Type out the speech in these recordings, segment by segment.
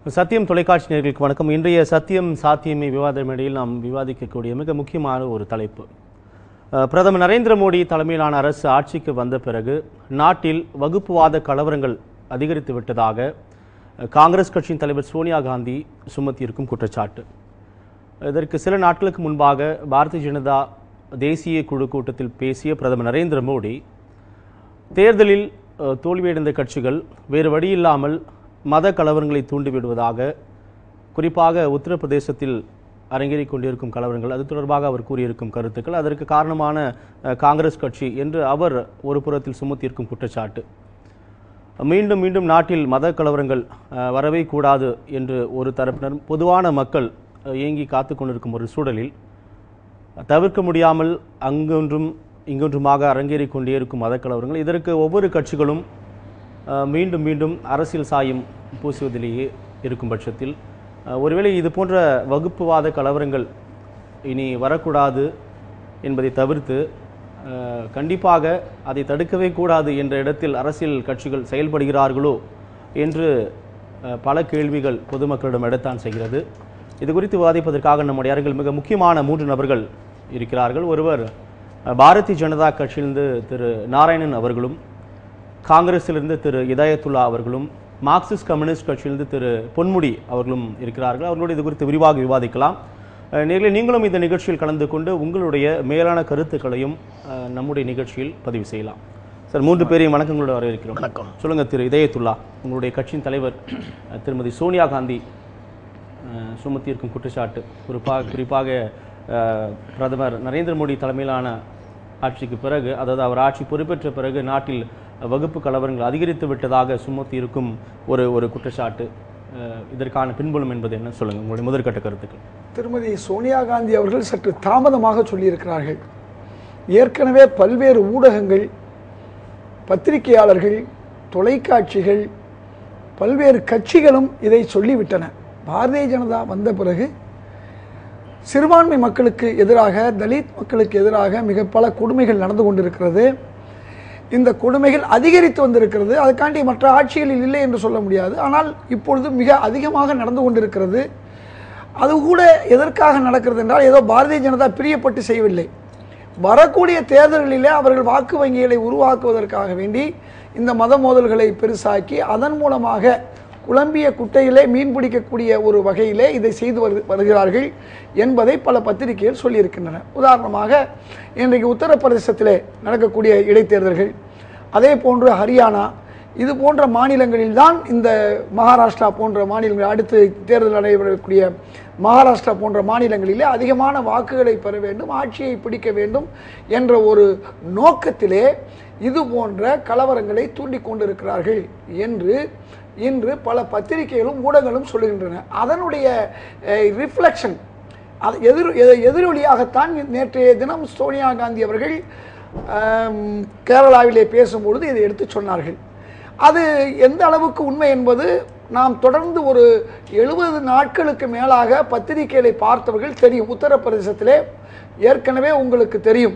சத்தியம் தொலைக்காட்சி நேர்களுக்கு வணக்கம் இன்றைய சத்தியம் சாத்தியமே விவாத மேடையில் நாம் விவாதிக்கக்கூடிய மிக முக்கியமான ஒரு தலைப்பு அஹ், பிரதமர் நரேந்திர மோடி தலைமையிலான அரசு ஆட்சிக்கு வந்த பிறகு நாட்டில் வகுப்புவாத கலவரங்கள் அதிகரித்து விட்டதாக அஹ், காங்கிரஸ் கட்சியின் தலைவர் சோனியா காந்தி சுமத்தியிருக்கும் குற்றச்சாட்டு இதற்கு சில நாட்களுக்கு முன்பாக பாரதிய ஜனதா தேசிய குழு கூட்டத்தில் பேசிய பிரதமர் நரேந்திர மோடி தேர்தலில் அஹ், தோல்வியடைந்த கட்சிகள் வேறு வழியில்லாமல் மத கலவரங்களை தூண்டிவிடுவதாக குறிப்பாக உத்தரப்பிரதேசத்தில் அரங்கேறிக் கொண்டிருக்கும் கலவரங்கள் அது தொடர்பாக அவர் கூறியிருக்கும் கருத்துக்கள் அதற்கு காரணமான அஹ், காங்கிரஸ் கட்சி என்று அவர் ஒரு புறத்தில் சுமத்தியிருக்கும் குற்றச்சாட்டு மீண்டும் மீண்டும் நாட்டில் மத கலவரங்கள் அஹ், வரவே கூடாது என்று ஒரு தரப்பினர் பொதுவான மக்கள் அஹ், ஏங்கி காத்து கொண்டிருக்கும் ஒரு சூழலில் தவிர்க்க முடியாமல் அங்கொன்றும் இங்கொன்றுமாக அரங்கேறிக் கொண்டே இருக்கும் மத கலவரங்கள் இதற்கு ஒவ்வொரு கட்சிகளும் அஹ், மீண்டும் மீண்டும் அரசியல் சாயம் பூசுவதிலேயே இருக்கும் பட்சத்தில் அஹ், ஒருவேளை இது போன்ற வகுப்புவாத கலவரங்கள் இனி வரக்கூடாது என்பதை தவிர்த்து அஹ், கண்டிப்பாக அதை தடுக்கவே கூடாது என்ற இடத்தில் அரசியல் கட்சிகள் செயல்படுகிறார்களோ என்று அஹ், பல கேள்விகள் பொதுமக்களிடம் எடுத்தான் செய்கிறது இது குறித்து விவாதிப்பதற்காக நம்முடைய அரங்கில் மிக முக்கியமான மூன்று நபர்கள் இருக்கிறார்கள் ஒருவர் அஹ், பாரதிய ஜனதா கட்சியிலிருந்து திரு நாராயணன் அவர்களும் காங்கிரஸிலிருந்து திரு இதாயத்துல்லா அவர்களும் மார்க்சிஸ்ட் கம்யூனிஸ்ட் கட்சியிலிருந்து திரு பொன்முடி அவர்களும் இருக்கிறார்கள் அவர்களோடு இது குறித்து விரிவாக விவாதிக்கலாம் அஹ், நேர்களே நீங்களும் இந்த நிகழ்ச்சியில் கலந்து கொண்டு உங்களுடைய மேலான கருத்துக்களையும் அஹ், நம்முடைய நிகழ்ச்சியில் பதிவு செய்யலாம் சார் மூன்று பேரையும் வணக்கங்களோடு வரவேற்கிறோம் வணக்கம். சொல்லுங்க திரு இதயத்துல்லா உங்களுடைய கட்சியின் தலைவர் அஹ், திருமதி சோனியா காந்தி அஹ், சுமத்தியிருக்கும் குற்றச்சாட்டு குறிப்பாக குறிப்பாக அஹ், பிரதமர் நரேந்திர மோடி தலைமையிலான ஆட்சிக்கு பிறகு அதாவது அவர் ஆட்சி பொறுப்பேற்ற பிறகு நாட்டில் வகுப்பு கலவரங்கள் அதிகரித்து விட்டதாக சுமத்தி இருக்கும் ஒரு ஒரு குற்றச்சாட்டு அஹ், இதற்கான பின்புலம் என்பது என்ன சொல்லுங்க உங்களுடைய முதற்கட்ட கருத்துக்கள் திருமதி சோனியா காந்தி அவர்கள் சற்று தாமதமாக சொல்லியிருக்கிறார்கள் ஏற்கனவே பல்வேறு ஊடகங்கள் பத்திரிகையாளர்கள் தொலைக்காட்சிகள் பல்வேறு கட்சிகளும் இதை சொல்லிவிட்டன பாரதிய ஜனதா வந்த பிறகு சிறுபான்மை மக்களுக்கு எதிராக தலித் மக்களுக்கு எதிராக மிக பல கொடுமைகள் நடந்து கொண்டிருக்கிறது இந்த கொடுமைகள் அதிகரித்து வந்திருக்கிறது அதுக்காண்டி மற்ற ஆட்சிகளில் இல்லை என்று சொல்ல முடியாது ஆனால் இப்பொழுது மிக அதிகமாக நடந்து கொண்டிருக்கிறது அது கூட எதற்காக நடக்கிறது என்றால் ஏதோ பாரதிய ஜனதா பிரியப்பட்டு செய்யவில்லை வரக்கூடிய தேர்தல்களிலே அவர்கள் வாக்கு வங்கிகளை உருவாக்குவதற்காக வேண்டி இந்த மத மோதல்களை பெருசாக்கி அதன் மூலமாக குழம்பிய குட்டையிலே மீன் பிடிக்கக்கூடிய ஒரு வகையிலே இதை செய்து வரு வருகிறார்கள் என்பதை பல பத்திரிகைகள் சொல்லியிருக்கின்றன உதாரணமாக இன்றைக்கு உத்தரப்பிரதேசத்திலே நடக்கக்கூடிய இடைத்தேர்தல்கள் அதே போன்று ஹரியானா இது போன்ற மாநிலங்களில்தான் இந்த மகாராஷ்டிரா போன்ற மாநிலங்கள் அடுத்து தேர்தல் நடைபெறக்கூடிய மகாராஷ்டிரா போன்ற மாநிலங்களிலே அதிகமான வாக்குகளை பெற வேண்டும் ஆட்சியை பிடிக்க வேண்டும் என்ற ஒரு நோக்கத்திலே இது போன்ற கலவரங்களை தூண்டிக் கொண்டிருக்கிறார்கள் என்று இன்று பல பத்திரிகைகளும் ஊடகங்களும் சொல்லுகின்றன அதனுடைய ரிஃப்ளெக்ஷன் அது எதிர் எ- எதிரொலியாகத்தான் நேற்றைய தினம் சோனியா காந்தி அவர்கள் ஆம், கேரளாவிலே பேசும்பொழுது இதை எடுத்து சொன்னார்கள் அது எந்த அளவுக்கு உண்மை என்பது நாம் தொடர்ந்து ஒரு எழுபது நாட்களுக்கு மேலாக பத்திரிகைகளை பார்த்தவர்கள் தெரியும் உத்தரப்பிரதேசத்திலே ஏற்கனவே உங்களுக்கு தெரியும்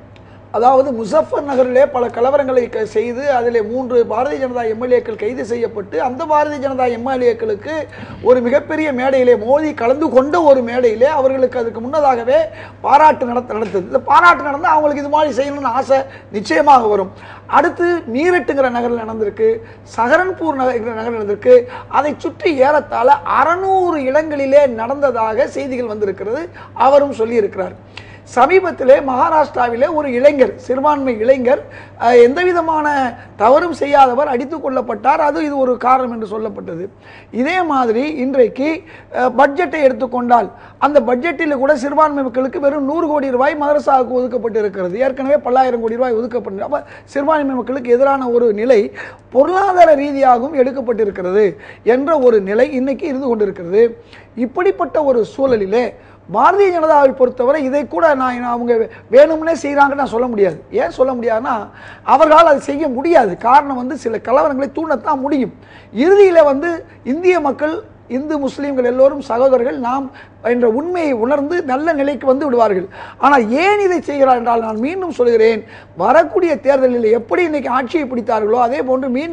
அதாவது முசஃபர் நகரிலே பல கலவரங்களை க- செய்து அதிலே மூன்று பாரதிய ஜனதா எம்எல்ஏக்கள் கைது செய்யப்பட்டு அந்த பாரதிய ஜனதா எம்எல்ஏக்களுக்கு ஒரு மிகப்பெரிய மேடையிலே மோதி கலந்து கொண்ட ஒரு மேடையிலே அவர்களுக்கு அதுக்கு முன்னதாகவே பாராட்டு நடத்த நடத்தது இந்த பாராட்டு நடந்தால் அவங்களுக்கு இது மாதிரி செய்யணும்னு ஆசை நிச்சயமாக வரும் அடுத்து மீரட்டுங்கிற நகரில் நடந்திருக்கு சஹரன்பூர் நகர் நகர் நடந்திருக்கு அதை சுற்றி ஏறத்தாழ அறநூறு இடங்களிலே நடந்ததாக செய்திகள் வந்திருக்கிறது அவரும் சொல்லியிருக்கிறார் சமீபத்திலே மகாராஷ்டிராவிலே ஒரு இளைஞர் சிறுபான்மை இளைஞர் அஹ், எந்த விதமான தவறும் செய்யாதவர் அடித்துக் கொல்லப்பட்டார் அது இது ஒரு காரணம் என்று சொல்லப்பட்டது இதே மாதிரி இன்றைக்கு அஹ், பட்ஜெட்டை எடுத்துக்கொண்டால் அந்த பட்ஜெட்டில் கூட சிறுபான்மை மக்களுக்கு வெறும் நூறு கோடி ரூபாய் மதரசாவுக்கு ஒதுக்கப்பட்டு இருக்கிறது ஏற்கனவே பல்லாயிரம் கோடி ரூபாய் ஒதுக்கப்பட்டு அப்ப சிறுபான்மை மக்களுக்கு எதிரான ஒரு நிலை பொருளாதார ரீதியாகவும் எடுக்கப்பட்டிருக்கிறது என்ற ஒரு நிலை இன்னைக்கு இருந்து கொண்டிருக்கிறது இப்படிப்பட்ட ஒரு சூழலிலே பாரதிய ஜனதாவை பொறுத்தவரை இதை கூட நான் அவங்க வேணும்னே செய்கிறாங்கன்னு நான் சொல்ல முடியாது ஏன் சொல்ல முடியாதுன்னா அவர்களால் அதை செய்ய முடியாது காரணம் வந்து சில கலவரங்களை தூண்டத்தான் முடியும் இறுதியில் வந்து இந்திய மக்கள் இந்து முஸ்லீம்கள் எல்லோரும் சகோதரர்கள் நாம் என்ற உண்மையை உணர்ந்து நல்ல நிலைக்கு வந்து விடுவார்கள் ஆனால் ஏன் இதை செய்கிறார் என்றால் நான் மீண்டும் சொல்கிறேன் வரக்கூடிய தேர்தலில் எப்படி இன்னைக்கு ஆட்சியை பிடித்தார்களோ அதே போன்று மீண்டும்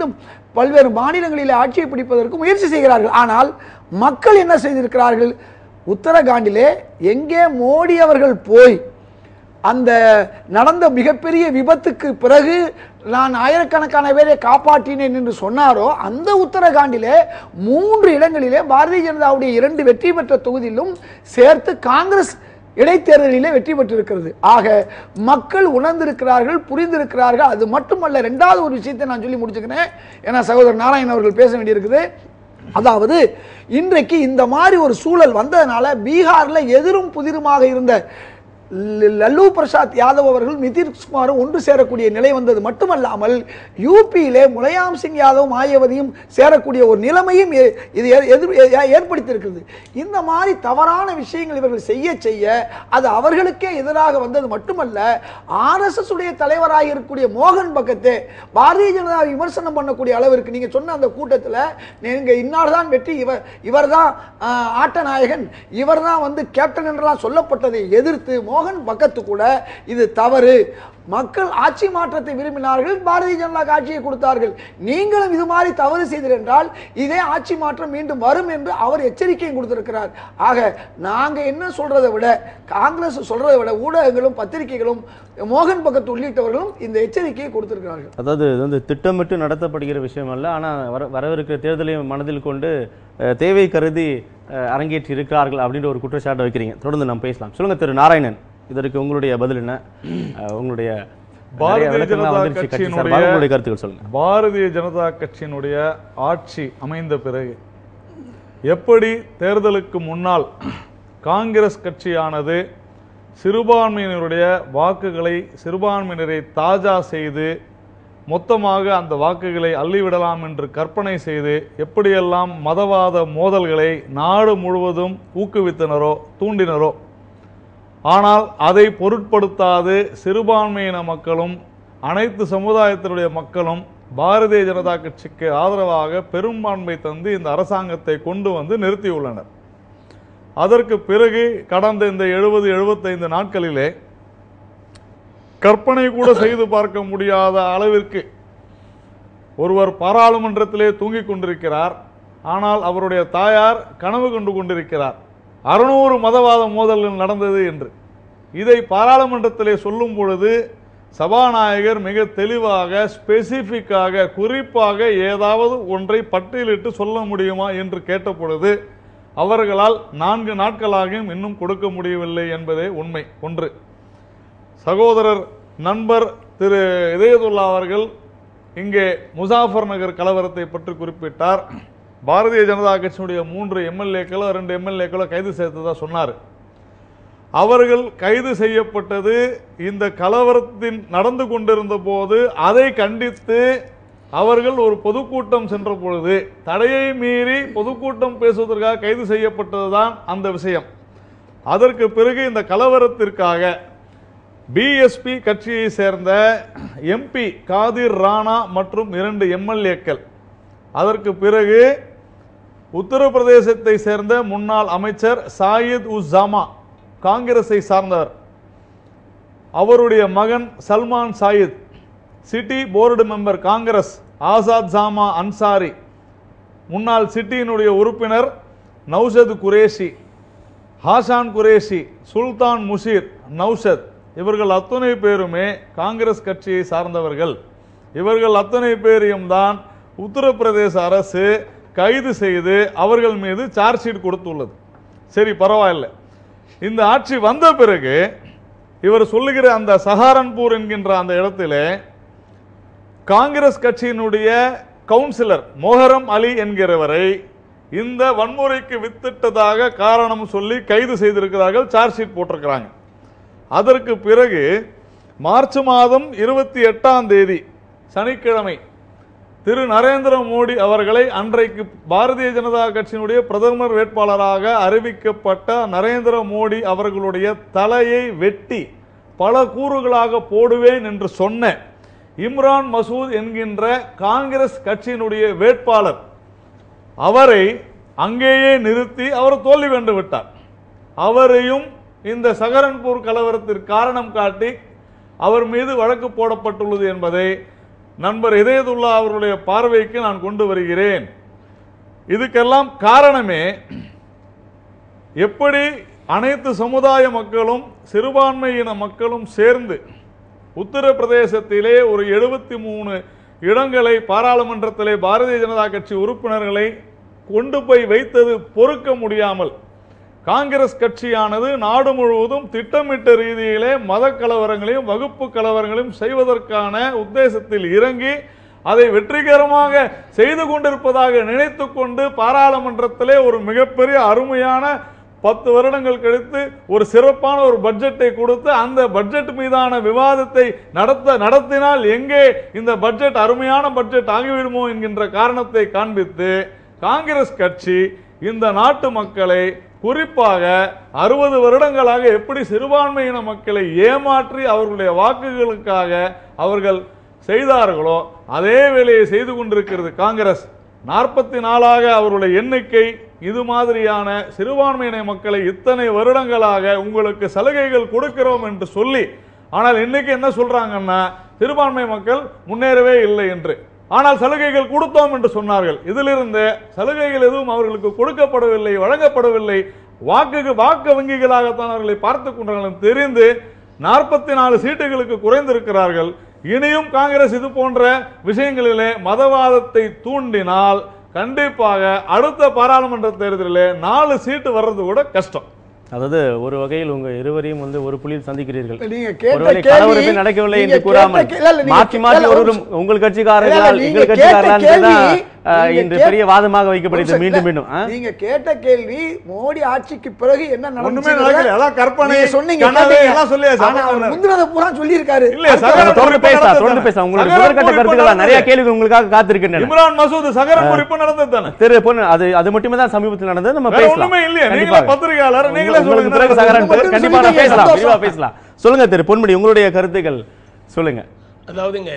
பல்வேறு மாநிலங்களிலே ஆட்சியை பிடிப்பதற்கு முயற்சி செய்கிறார்கள் ஆனால் மக்கள் என்ன செய்திருக்கிறார்கள் உத்தரகாண்டிலே எங்கே மோடி அவர்கள் போய் அந்த நடந்த மிகப்பெரிய விபத்துக்கு பிறகு நான் ஆயிரக்கணக்கான பேரை காப்பாற்றினேன் என்று சொன்னாரோ அந்த உத்தரகாண்டிலே மூன்று இடங்களிலே பாரதிய ஜனதாவுடைய இரண்டு வெற்றி பெற்ற தொகுதியிலும் சேர்த்து காங்கிரஸ் இடைத்தேர்தலிலே வெற்றி பெற்றிருக்கிறது ஆக மக்கள் உணர்ந்திருக்கிறார்கள் புரிந்திருக்கிறார்கள் அது மட்டுமல்ல ரெண்டாவது ஒரு விஷயத்தை நான் சொல்லி முடிச்சுக்கிறேன் ஏன்னா சகோதரர் நாராயணன் அவர்கள் பேச வேண்டியிருக்குது அதாவது இன்றைக்கு இந்த மாதிரி ஒரு சூழல் வந்ததுனால பீகார்ல எதிரும் புதிருமாக இருந்த ல- லல்லு பிரசாத் யாதவ் அவர்கள் நிதிஷ்குமாரும் ஒன்று சேரக்கூடிய நிலை வந்தது மட்டுமல்லாமல் யூபியிலே முலாயம் சிங் யாதவ் மாயாவதியும் சேரக்கூடிய ஒரு நிலைமையும் ஏ- இது ஏ- எதிர் ஏ- ஏற்படுத்தியிருக்கிறது இந்த மாதிரி தவறான விஷயங்கள் இவர்கள் செய்ய செய்ய அது அவர்களுக்கே எதிராக வந்தது மட்டுமல்ல ஆர்எஸ்எஸ் உடைய தலைவராக இருக்கக்கூடிய மோகன் பக்கத்தே பாரதிய ஜனதா விமர்சனம் பண்ணக்கூடிய அளவிற்கு நீங்க சொன்ன அந்த கூட்டத்தில் நீங்க இன்னார் தான் வெற்றி இவர் இவர்தான் ஆஹ், ஆட்ட நாயகன் இவர்தான் வந்து கேப்டன் என்றெல்லாம் சொல்லப்பட்டதை எதிர்த்து மோகன் பக்கத்து கூட இது தவறு மக்கள் ஆட்சி மாற்றத்தை விரும்பினார்கள் பாரதிய ஜனதா ஆட்சியை கொடுத்தார்கள் நீங்களும் இது மாதிரி தவறு செய்தீர்கள் என்றால் இதே ஆட்சி மாற்றம் மீண்டும் வரும் என்று அவர் எச்சரிக்கையும் கொடுத்திருக்கிறார் ஆக நாங்க என்ன சொல்றதை விட காங்கிரஸ் சொல்றதை விட ஊடகங்களும் பத்திரிகைகளும் மோகன் பக்கத்து உள்ளிட்டவர்களும் இந்த எச்சரிக்கையை கொடுத்திருக்கிறார்கள் அதாவது இது வந்து திட்டமிட்டு நடத்தப்படுகிற விஷயம் அல்ல ஆனால் வர வரவிருக்கிற தேர்தலையும் மனதில் கொண்டு அஹ், தேவை கருதி அஹ், அரங்கேற்றி இருக்கிறார்கள் அப்படின்ற ஒரு குற்றச்சாட்டை வைக்கிறீங்க தொடர்ந்து நாம் பேசலாம் சொல்லுங்க திரு நாராயணன் இதற்கு உங்களுடைய பதில் என்ன அஹ், உங்களுடைய பாரதிய நிறைய விளக்கங்கள்லாம் ஜனதா வந்துருச்சு கட்சி கட்சியினுடைய- சார்பாக உங்களுடைய கருத்துக்கள் சொல்லுங்க பாரதிய ஜனதா கட்சியினுடைய ஆட்சி அமைந்த பிறகு எப்படி தேர்தலுக்கு முன்னால் காங்கிரஸ் கட்சியானது சிறுபான்மையினருடைய வாக்குகளை சிறுபான்மையினரை தாஜா செய்து மொத்தமாக அந்த வாக்குகளை அள்ளிவிடலாம் என்று கற்பனை செய்து எப்படியெல்லாம் மதவாத மோதல்களை நாடு முழுவதும் ஊக்குவித்தனரோ தூண்டினரோ ஆனால் அதை பொருட்படுத்தாது சிறுபான்மையின மக்களும் அனைத்து சமுதாயத்தினுடைய மக்களும் பாரதிய ஜனதா கட்சிக்கு ஆதரவாக பெரும்பான்மை தந்து இந்த அரசாங்கத்தை கொண்டு வந்து நிறுத்தியுள்ளனர் அதற்கு பிறகு கடந்த இந்த எழுபது எழுபத்தைந்து நாட்களிலே கற்பனை கூட செய்து பார்க்க முடியாத அளவிற்கு ஒருவர் பாராளுமன்றத்திலே தூங்கிக் கொண்டிருக்கிறார் ஆனால் அவருடைய தாயார் கனவு கண்டு கொண்டிருக்கிறார் அறுநூறு மதவாத மோதல்கள் நடந்தது என்று இதை பாராளுமன்றத்திலே சொல்லும் பொழுது சபாநாயகர் மிக தெளிவாக ஸ்பெசிபிக்காக குறிப்பாக ஏதாவது ஒன்றை பட்டியலிட்டு சொல்ல முடியுமா என்று கேட்ட பொழுது அவர்களால் நான்கு நாட்களாகியும் இன்னும் கொடுக்க முடியவில்லை என்பதே உண்மை ஒன்று சகோதரர் நண்பர் திரு இதயதுல்லா அவர்கள் இங்கே முசாஃபர் நகர் கலவரத்தை பற்றி குறிப்பிட்டார் பாரதிய ஜனதா கட்சியினுடைய மூன்று எம்எல்ஏக்களோ ரெண்டு எம்எல்ஏக்களோ கைது செய்ததா சொன்னார் அவர்கள் கைது செய்யப்பட்டது இந்த கலவரத்தின் நடந்து கொண்டிருந்த போது அதை கண்டித்து அவர்கள் ஒரு பொதுக்கூட்டம் சென்ற பொழுது தடையை மீறி பொதுக்கூட்டம் பேசுவதற்காக கைது செய்யப்பட்டதுதான் அந்த விஷயம் அதற்கு பிறகு இந்த கலவரத்திற்காக பிஎஸ்பி கட்சியை சேர்ந்த எம்பி காதிர் ராணா மற்றும் இரண்டு எம்எல்ஏக்கள் அதற்கு பிறகு உத்தரப்பிரதேசத்தை சேர்ந்த முன்னாள் அமைச்சர் சாயித் உஸ் ஜாமா காங்கிரஸை சார்ந்தவர் அவருடைய மகன் Salman Sayeed city board member Congress Azad Jama Ansari முன்னாள் சிட்டியினுடைய உறுப்பினர் நௌஷத் குரேஷி ஹாஷான் குரேஷி சுல்தான் முஷீர் நௌஷத் இவர்கள் அத்தனை பேருமே காங்கிரஸ் கட்சியை சார்ந்தவர்கள் இவர்கள் அத்தனை பேரையும் தான் உத்தரப்பிரதேச அரசு கைது செய்து அவர்கள் மீது சார்ஜ் ஷீட் கொடுத்துள்ளது சரி பரவாயில்லை இந்த ஆட்சி வந்த பிறகு இவர் சொல்லுகிற அந்த சஹாரன்பூர் என்கின்ற அந்த இடத்திலே காங்கிரஸ் கட்சியினுடைய கவுன்சிலர் மோஹரம் அலி என்கிறவரை இந்த வன்முறைக்கு வித்திட்டதாக காரணம் சொல்லி கைது செய்திருக்கிறார்கள் சார்ஜ் ஷீட் போட்டிருக்கிறாங்க அதற்கு பிறகு மார்ச் மாதம் இருபத்தி எட்டாம் தேதி சனிக்கிழமை திரு நரேந்திர மோடி அவர்களை அன்றைக்கு பாரதிய ஜனதா கட்சியினுடைய பிரதமர் வேட்பாளராக அறிவிக்கப்பட்ட நரேந்திர மோடி அவர்களுடைய தலையை வெட்டி பல கூறுகளாக போடுவேன் என்று சொன்ன இம்ரான் மசூத் என்கின்ற காங்கிரஸ் கட்சியினுடைய வேட்பாளர் அவரை அங்கேயே நிறுத்தி அவர் தோல்வி கண்டு விட்டார் அவரையும் இந்த சகரன்பூர் கலவரத்திற்கு காரணம் காட்டி அவர் மீது வழக்கு போடப்பட்டுள்ளது என்பதை நண்பர் இதயதுல்லா அவர்களுடைய பார்வைக்கு நான் கொண்டு வருகிறேன் இதுக்கெல்லாம் காரணமே எப்படி அனைத்து சமுதாய மக்களும் சிறுபான்மையின மக்களும் சேர்ந்து உத்தரப்பிரதேசத்திலே ஒரு எழுபத்தி மூணு இடங்களை பாராளுமன்றத்திலே பாரதிய ஜனதா கட்சி உறுப்பினர்களை கொண்டு போய் வைத்தது பொறுக்க முடியாமல் காங்கிரஸ் கட்சியானது நாடு முழுவதும் திட்டமிட்ட ரீதியிலே மத கலவரங்களையும் வகுப்பு கலவரங்களையும் செய்வதற்கான உத்தேசத்தில் இறங்கி அதை வெற்றிகரமாக செய்து கொண்டிருப்பதாக நினைத்து கொண்டு பாராளுமன்றத்திலே ஒரு மிகப்பெரிய அருமையான பத்து வருடங்கள் கழித்து ஒரு சிறப்பான ஒரு பட்ஜெட்டை கொடுத்து அந்த பட்ஜெட் மீதான விவாதத்தை நடத்த நடத்தினால் எங்கே இந்த பட்ஜெட் அருமையான பட்ஜெட் ஆகிவிடுமோ என்கின்ற காரணத்தை காண்பித்து காங்கிரஸ் கட்சி இந்த நாட்டு மக்களை குறிப்பாக அறுபது வருடங்களாக எப்படி சிறுபான்மையின மக்களை ஏமாற்றி அவர்களுடைய வாக்குகளுக்காக அவர்கள் செய்தார்களோ அதே வேலையை செய்து கொண்டிருக்கிறது காங்கிரஸ் நாற்பத்தி நாலாக அவருடைய எண்ணிக்கை இது மாதிரியான சிறுபான்மையின மக்களை இத்தனை வருடங்களாக உங்களுக்கு சலுகைகள் கொடுக்கிறோம் என்று சொல்லி ஆனால் இன்னைக்கு என்ன சொல்றாங்கன்னா சிறுபான்மை மக்கள் முன்னேறவே இல்லை என்று ஆனால் சலுகைகள் கொடுத்தோம் என்று சொன்னார்கள் இதிலிருந்து சலுகைகள் எதுவும் அவர்களுக்கு கொடுக்கப்படவில்லை வழங்கப்படவில்லை வாக்கு வாக்கு வங்கிகளாகத்தான் அவர்களை பார்த்து கொண்டார்கள் தெரிந்து நாற்பத்தி நாலு சீட்டுகளுக்கு குறைந்திருக்கிறார்கள் இனியும் காங்கிரஸ் இது போன்ற விஷயங்களிலே மதவாதத்தை தூண்டினால் கண்டிப்பாக அடுத்த பாராளுமன்ற தேர்தலிலே நாலு சீட்டு வர்றது கூட கஷ்டம் அதாவது ஒரு வகையில் உங்க இருவரையும் வந்து ஒரு புள்ளியில் சந்திக்கிறீர்கள் நீங்க கேட்ட ஒருவேளை கேள்வி- கலவரமே நடக்கவில்லை நீங்க என்று கூறாமல் கேட்ட கே- இல்ல, இல்ல, நீங்க மாற்றி கே- மாற்றி இல்ல, ஒரு ஒருவரும் உங்கள் இல்ல, கட்சிக்காரர்களால் இல்ல, எங்கள் நீங்க கேட்ட கட்சிக்காரர்களால் கேள்வி- தான் நீங்க இன்று கேட்ட- பெரிய வாதமாக ஒரு வைக்கப்படுது நிமிஷம், மீண்டும் இல்ல, மீண்டும் ஆ? நீங்க கேட்ட கேள்வி மோடி ஆட்சிக்கு பிறகு என்ன ஒண்ணுமே நடந்துச்சுங்கிறத நடக்கல. எல்லாம் கற்பனை, நீங்க சொன்னீங்க கனவு, கேட்டீங்க. எல்லாம் சொல்லியாச்சு. ஆனா அவர் அவ்வளவுதான். முந்தினதை பூரா சொல்லியிருக்காரு இல்ல, அடுத்த சகல வாரம் தொடர்ந்து இப்ப பேசலாம் நடந்தது தொடர்ந்து தானே. பேசலாம் உங்களுடைய சகல முதற்கட்ட இப்ப கருத்துக்கள் நிறைய நடந்தது. கேள்விகள் உங்களுக்காக காத்திருக்கின்றன இம்ரான் மசூத் சகரன்பூர் இப்ப நடந்தது தானே திரு பொண்ணு அது அது மட்டுமே தான் சமீபத்தில் நடந்தது நம்ம வேற பேசலாம் ஒண்ணுமே இல்லையே நீங்களே கண்டிப்பாக. பத்திரிகையாளர் நீங்களே உங்களுக்கு சொல்லுங்க பிறகு சகரன் மட்டும் கண்டிப்பா நான் சொல்லிட்டீங்க, பேசலாம் சந்தோஷம். விரிவா பேசலாம் சொல்லுங்க திரு பொன்முடி உங்களுடைய கருத்துக்கள் சொல்லுங்க அதாவதுங்க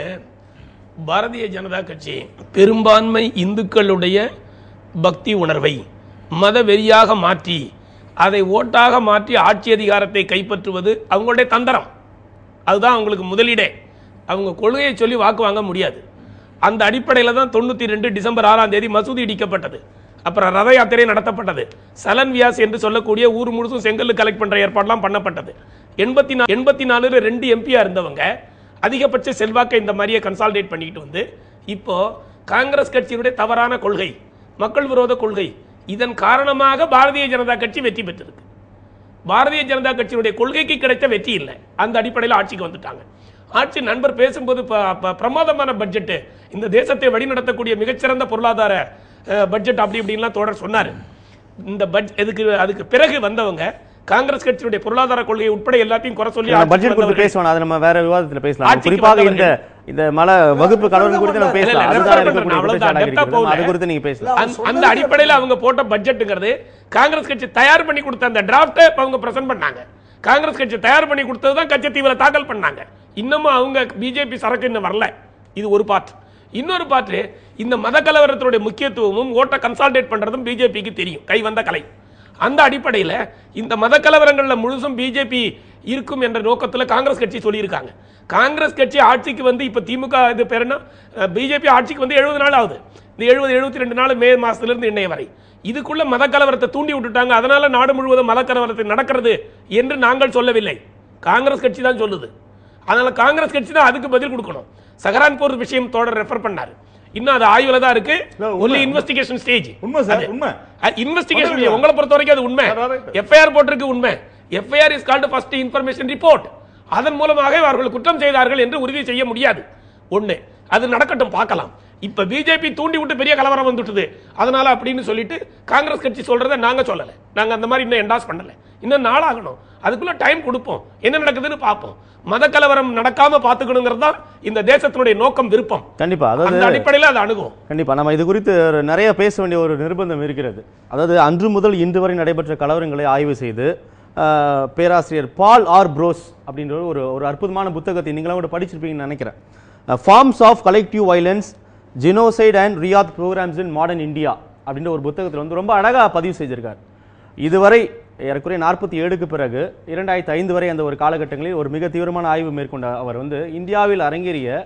பாரதிய ஜனதா கட்சி பெரும்பான்மை இந்துக்களுடைய பக்தி உணர்வை மத வெறியாக மாற்றி அதை ஓட்டாக மாற்றி ஆட்சி அதிகாரத்தை கைப்பற்றுவது அவங்களுடைய தந்திரம் அதுதான் அவங்களுக்கு முதலீடே அவங்க கொள்கையை சொல்லி வாக்கு வாங்க முடியாது அந்த அடிப்படையில் தான் தொண்ணூற்றி ரெண்டு டிசம்பர் ஆறாம் தேதி மசூதி இடிக்கப்பட்டது அப்புறம் ரத யாத்திரை நடத்தப்பட்டது சலன் வியாஸ் என்று சொல்லக்கூடிய ஊர் முழுசும் செங்கல் கலெக்ட் பண்ற ஏற்பாடுலாம் பண்ணப்பட்டது எண்பத்தி நா எண்பத்தி நாலுல ரெண்டு எம்பியா இருந்தவங்க அதிகபட்ச செல்வாக்கை இந்த மாதிரியே கன்சால்டேட் பண்ணிக்கிட்டு வந்து இப்போ காங்கிரஸ் கட்சியினுடைய தவறான கொள்கை மக்கள் விரோத கொள்கை இதன் காரணமாக பாரதிய ஜனதா கட்சி வெற்றி பெற்றிருக்கு பாரதிய ஜனதா கட்சியினுடைய கொள்கைக்கு கிடைத்த வெற்றி இல்லை அந்த அடிப்படையில் ஆட்சிக்கு வந்துட்டாங்க ஆட்சி நண்பர் பேசும்போது ப- ப- பிரமாதமான பட்ஜெட் இந்த தேசத்தை வழிநடத்தக்கூடிய மிகச்சிறந்த பொருளாதார அஹ், பட்ஜெட் அப்படி இப்படின்லாம் தொடர் சொன்னார் இந்த பட்ஜெட் இதுக்கு அதுக்கு பிறகு வந்தவங்க காங்கிரஸ் கட்சியினுடைய பொருளாதார கொள்கை உட்பட எல்லாத்தையும் குறை சொல்லி ஆட்சிக்கு பட்ஜெட் குறித்து வந்தவர்கள். பேசுவோம் அது நம்ம வேற விவாதத்துல பேசலாம் ஆட்சிக்கு குறிப்பாக இந்த வந்தவர்கள். இந்த மல வகுப்பு கலவரம் குறித்து நம்ம இல்ல, பேசலாம் இல்ல, அதுதான் refer இருக்கக்கூடிய பண்றேன். அவ்வளவுதான். குற்றச்சாட்டாக depth ஆ இருக்கிறது. போகல. அது குறித்து நீங்க பேசலாம் அந்த- அந்த அடிப்படையில் அவங்க போட்ட பட்ஜெட்டுங்கிறது காங்கிரஸ் கட்சி தயார் பண்ணி கொடுத்த அந்த டிராஃப்டை அவங்க பிரசன்ட் பண்ணாங்க காங்கிரஸ் கட்சி தயார் பண்ணி கொடுத்தது தான் கட்சத்தீவில் தாக்கல் பண்ணாங்க இன்னமும் அவங்க பிஜேபி சரக்கு இன்னும் வரல இது ஒரு பார்ட் இன்னொரு பார்ட் இந்த மத கலவரத்தினுடைய முக்கியத்துவமும் ஓட்டை கன்சால்டேட் பண்றதும் பிஜேபிக்கு தெரியும் கை வந்த கலை அந்த அடிப்படையில் இந்த மத கலவரங்களில் முழுசும் பிஜேபி இருக்கும் என்ற நோக்கத்தில் காங்கிரஸ் கட்சி சொல்லியிருக்காங்க காங்கிரஸ் கட்சி ஆட்சிக்கு வந்து இப்போ திமுக இது பேர் என்ன பிஜேபி ஆட்சிக்கு வந்து எழுபது நாள் ஆகுது இந்த எழுபது எழுபத்தி ரெண்டு நாள் மே மாசத்திலிருந்து இன்னைய வரை இதுக்குள்ள மத கலவரத்தை தூண்டி விட்டுட்டாங்க அதனால நாடு முழுவதும் மத கலவரத்தை நடக்கிறது என்று நாங்கள் சொல்லவில்லை காங்கிரஸ் கட்சி தான் சொல்லுது அதனால காங்கிரஸ் கட்சி தான் அதுக்கு பதில் கொடுக்கணும் சஹரான்பூர் விஷயம் தொடர் ரெஃபர் பண்ணாரு இன்னும் அது ஆய்வுல தான் இருக்கு இல்ல, உண்மை. ஒன்லி இன்வெஸ்டிகேஷன் ஸ்டேஜ் உண்மை சார், உண்மை. இன்வெஸ்டிகேஷன் பண்ணுவீங்களா? உங்களை பொறுத்த வரைக்கும் அது உண்மை Right, right. எஃப்ஐஆர் போட்டிருக்கு உண்மை FIR is called first information report அதன் மூலமாக அவர்கள் குற்றம் செய்தார்கள் என்று உறுதி செய்ய முடியாது ஒண்ணு அது நடக்கட்டும் பார்க்கலாம் இப்ப பிஜேபி தூண்டி விட்டு பெரிய கலவரம் வந்துட்டுது அதனால அப்படின்னு சொல்லிட்டு காங்கிரஸ் கட்சி சொல்றதை நாங்க சொல்லல நாங்க அந்த மாதிரி இன்னும் என்டாஸ் பண்ணல இன்னும் நாளாகணும் அதுக்குள்ள டைம் கொடுப்போம் என்ன நடக்குதுன்னு பார்ப்போம் மத கலவரம் நடக்காம பாத்துக்கணுங்கிறது தான் இந்த தேசத்தினுடைய நோக்கம் விருப்பம் கண்டிப்பா அந்த அதாவது அடிப்படையில் அது அணுகும் கண்டிப்பா நம்ம இது குறித்து ஒரு நிறைய பேச வேண்டிய ஒரு நிர்பந்தம் இருக்கிறது அதாவது அன்று முதல் இன்று வரை நடைபெற்ற கலவரங்களை ஆய்வு செய்து ஆஹ், பேராசிரியர் பால் ஆர் ப்ரோஸ் அப்படின்ற ஒரு ஒரு அற்புதமான புத்தகத்தை நீங்களும் கூட படிச்சிருப்பீங்கன்னு நினைக்கிறேன் forms of collective violence genocide and riot programs in modern India அப்படின்ற ஒரு புத்தகத்தில் வந்து ரொம்ப அழகா பதிவு செஞ்சிருக்கார் இதுவரை ஏறக்குறைய நாற்பத்தி ஏழுக்கு பிறகு இரண்டாயிரத்தி ஐந்து வரை அந்த ஒரு காலகட்டங்களில் ஒரு மிக தீவிரமான ஆய்வு மேற்கொண்ட அவர் வந்து இந்தியாவில் அரங்கேறிய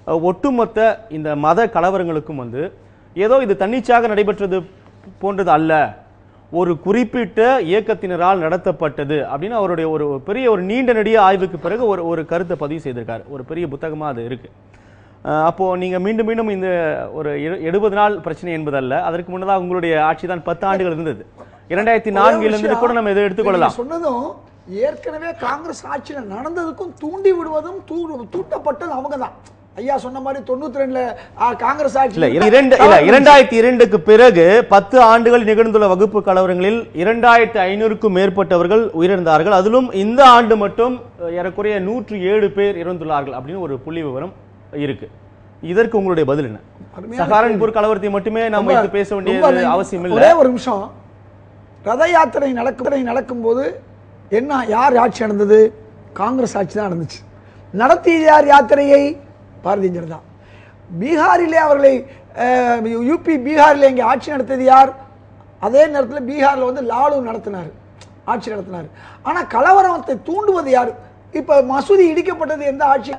அஹ், ஒட்டுமொத்த இந்த மத கலவரங்களுக்கும் வந்து ஏதோ இது தன்னிச்சையாக நடைபெற்றது போன்றது அல்ல ஒரு குறிப்பிட்ட இயக்கத்தினரால் நடத்தப்பட்டது அப்படின்னு அவருடைய ஒரு பெரிய ஒரு நீண்ட நெடிய ஆய்வுக்கு பிறகு ஒரு ஒரு கருத்தை பதிவு செய்திருக்காரு ஒரு பெரிய புத்தகமா அது இருக்கு அஹ், அப்போ நீங்க மீண்டும் மீண்டும் இந்த ஒரு எடு- எழுபது நாள் பிரச்சனை என்பதல்ல அதற்கு முன்னதாக உங்களுடைய ஆட்சி தான் பத்து ஆண்டுகள் இருந்தது இரண்டாயிரத்தி நான்கில் இருந்து கூட நம்ம இதை எடுத்துக்கொள்ளலாம் நீங்க சொன்னதும் ஏற்கனவே காங்கிரஸ் ஆட்சியில நடந்ததுக்கும் தூண்டி விடுவதும் தூ- தூண்டப்பட்டது அவங்க தான் ஐயா சொன்ன மாதிரி தொண்ணூத்தி ரெண்டுல காங்கிரஸ் இல்ல ஆட்சியில இரண்டு இல்ல இரண்டாயிரத்தி இரண்டுக்கு பிறகு பத்து ஆண்டுகள் நிகழ்ந்துள்ள வகுப்பு கலவரங்களில் இரண்டாயிரத்தி ஐநூறுக்கும் மேற்பட்டவர்கள் உயிரிழந்தார்கள் அதிலும் இந்த ஆண்டு மட்டும் அஹ், ஏறக்குறைய நூற்று ஏழு பேர் இறந்துள்ளார்கள் அப்படின்னு ஒரு புள்ளி விவரம் இருக்கு இதற்கு உங்களுடைய பதில் என்ன அருமையான சஹாரன்பூர் கலவரத்தை மட்டுமே நாம் ரொம்ப- வைத்து பேச ரொம்ப வேண்டியது நன்றி. அவசியம் இல்லை ஒரே ஒரு நிமிஷம் ரத யாத்திரை நடக்கும் நடக்கும்போது என்ன யார் ஆட்சி நடந்தது காங்கிரஸ் ஆட்சி தான் நடந்துச்சு நடத்தியது யார் யாத்திரையை பாரதிய ஜனதா பீகாரிலே அவர்களை அஹ், யூபி பீகாரில் இங்கே ஆட்சி நடத்தியது யார் அதே நேரத்தில் பீகாரில் வந்து லாலு நடத்தினார் ஆட்சி நடத்தினார் ஆனால் கலவரத்தை தூண்டுவது யார் இப்போ மசூதி இடிக்கப்பட்டது எந்த ஆட்சி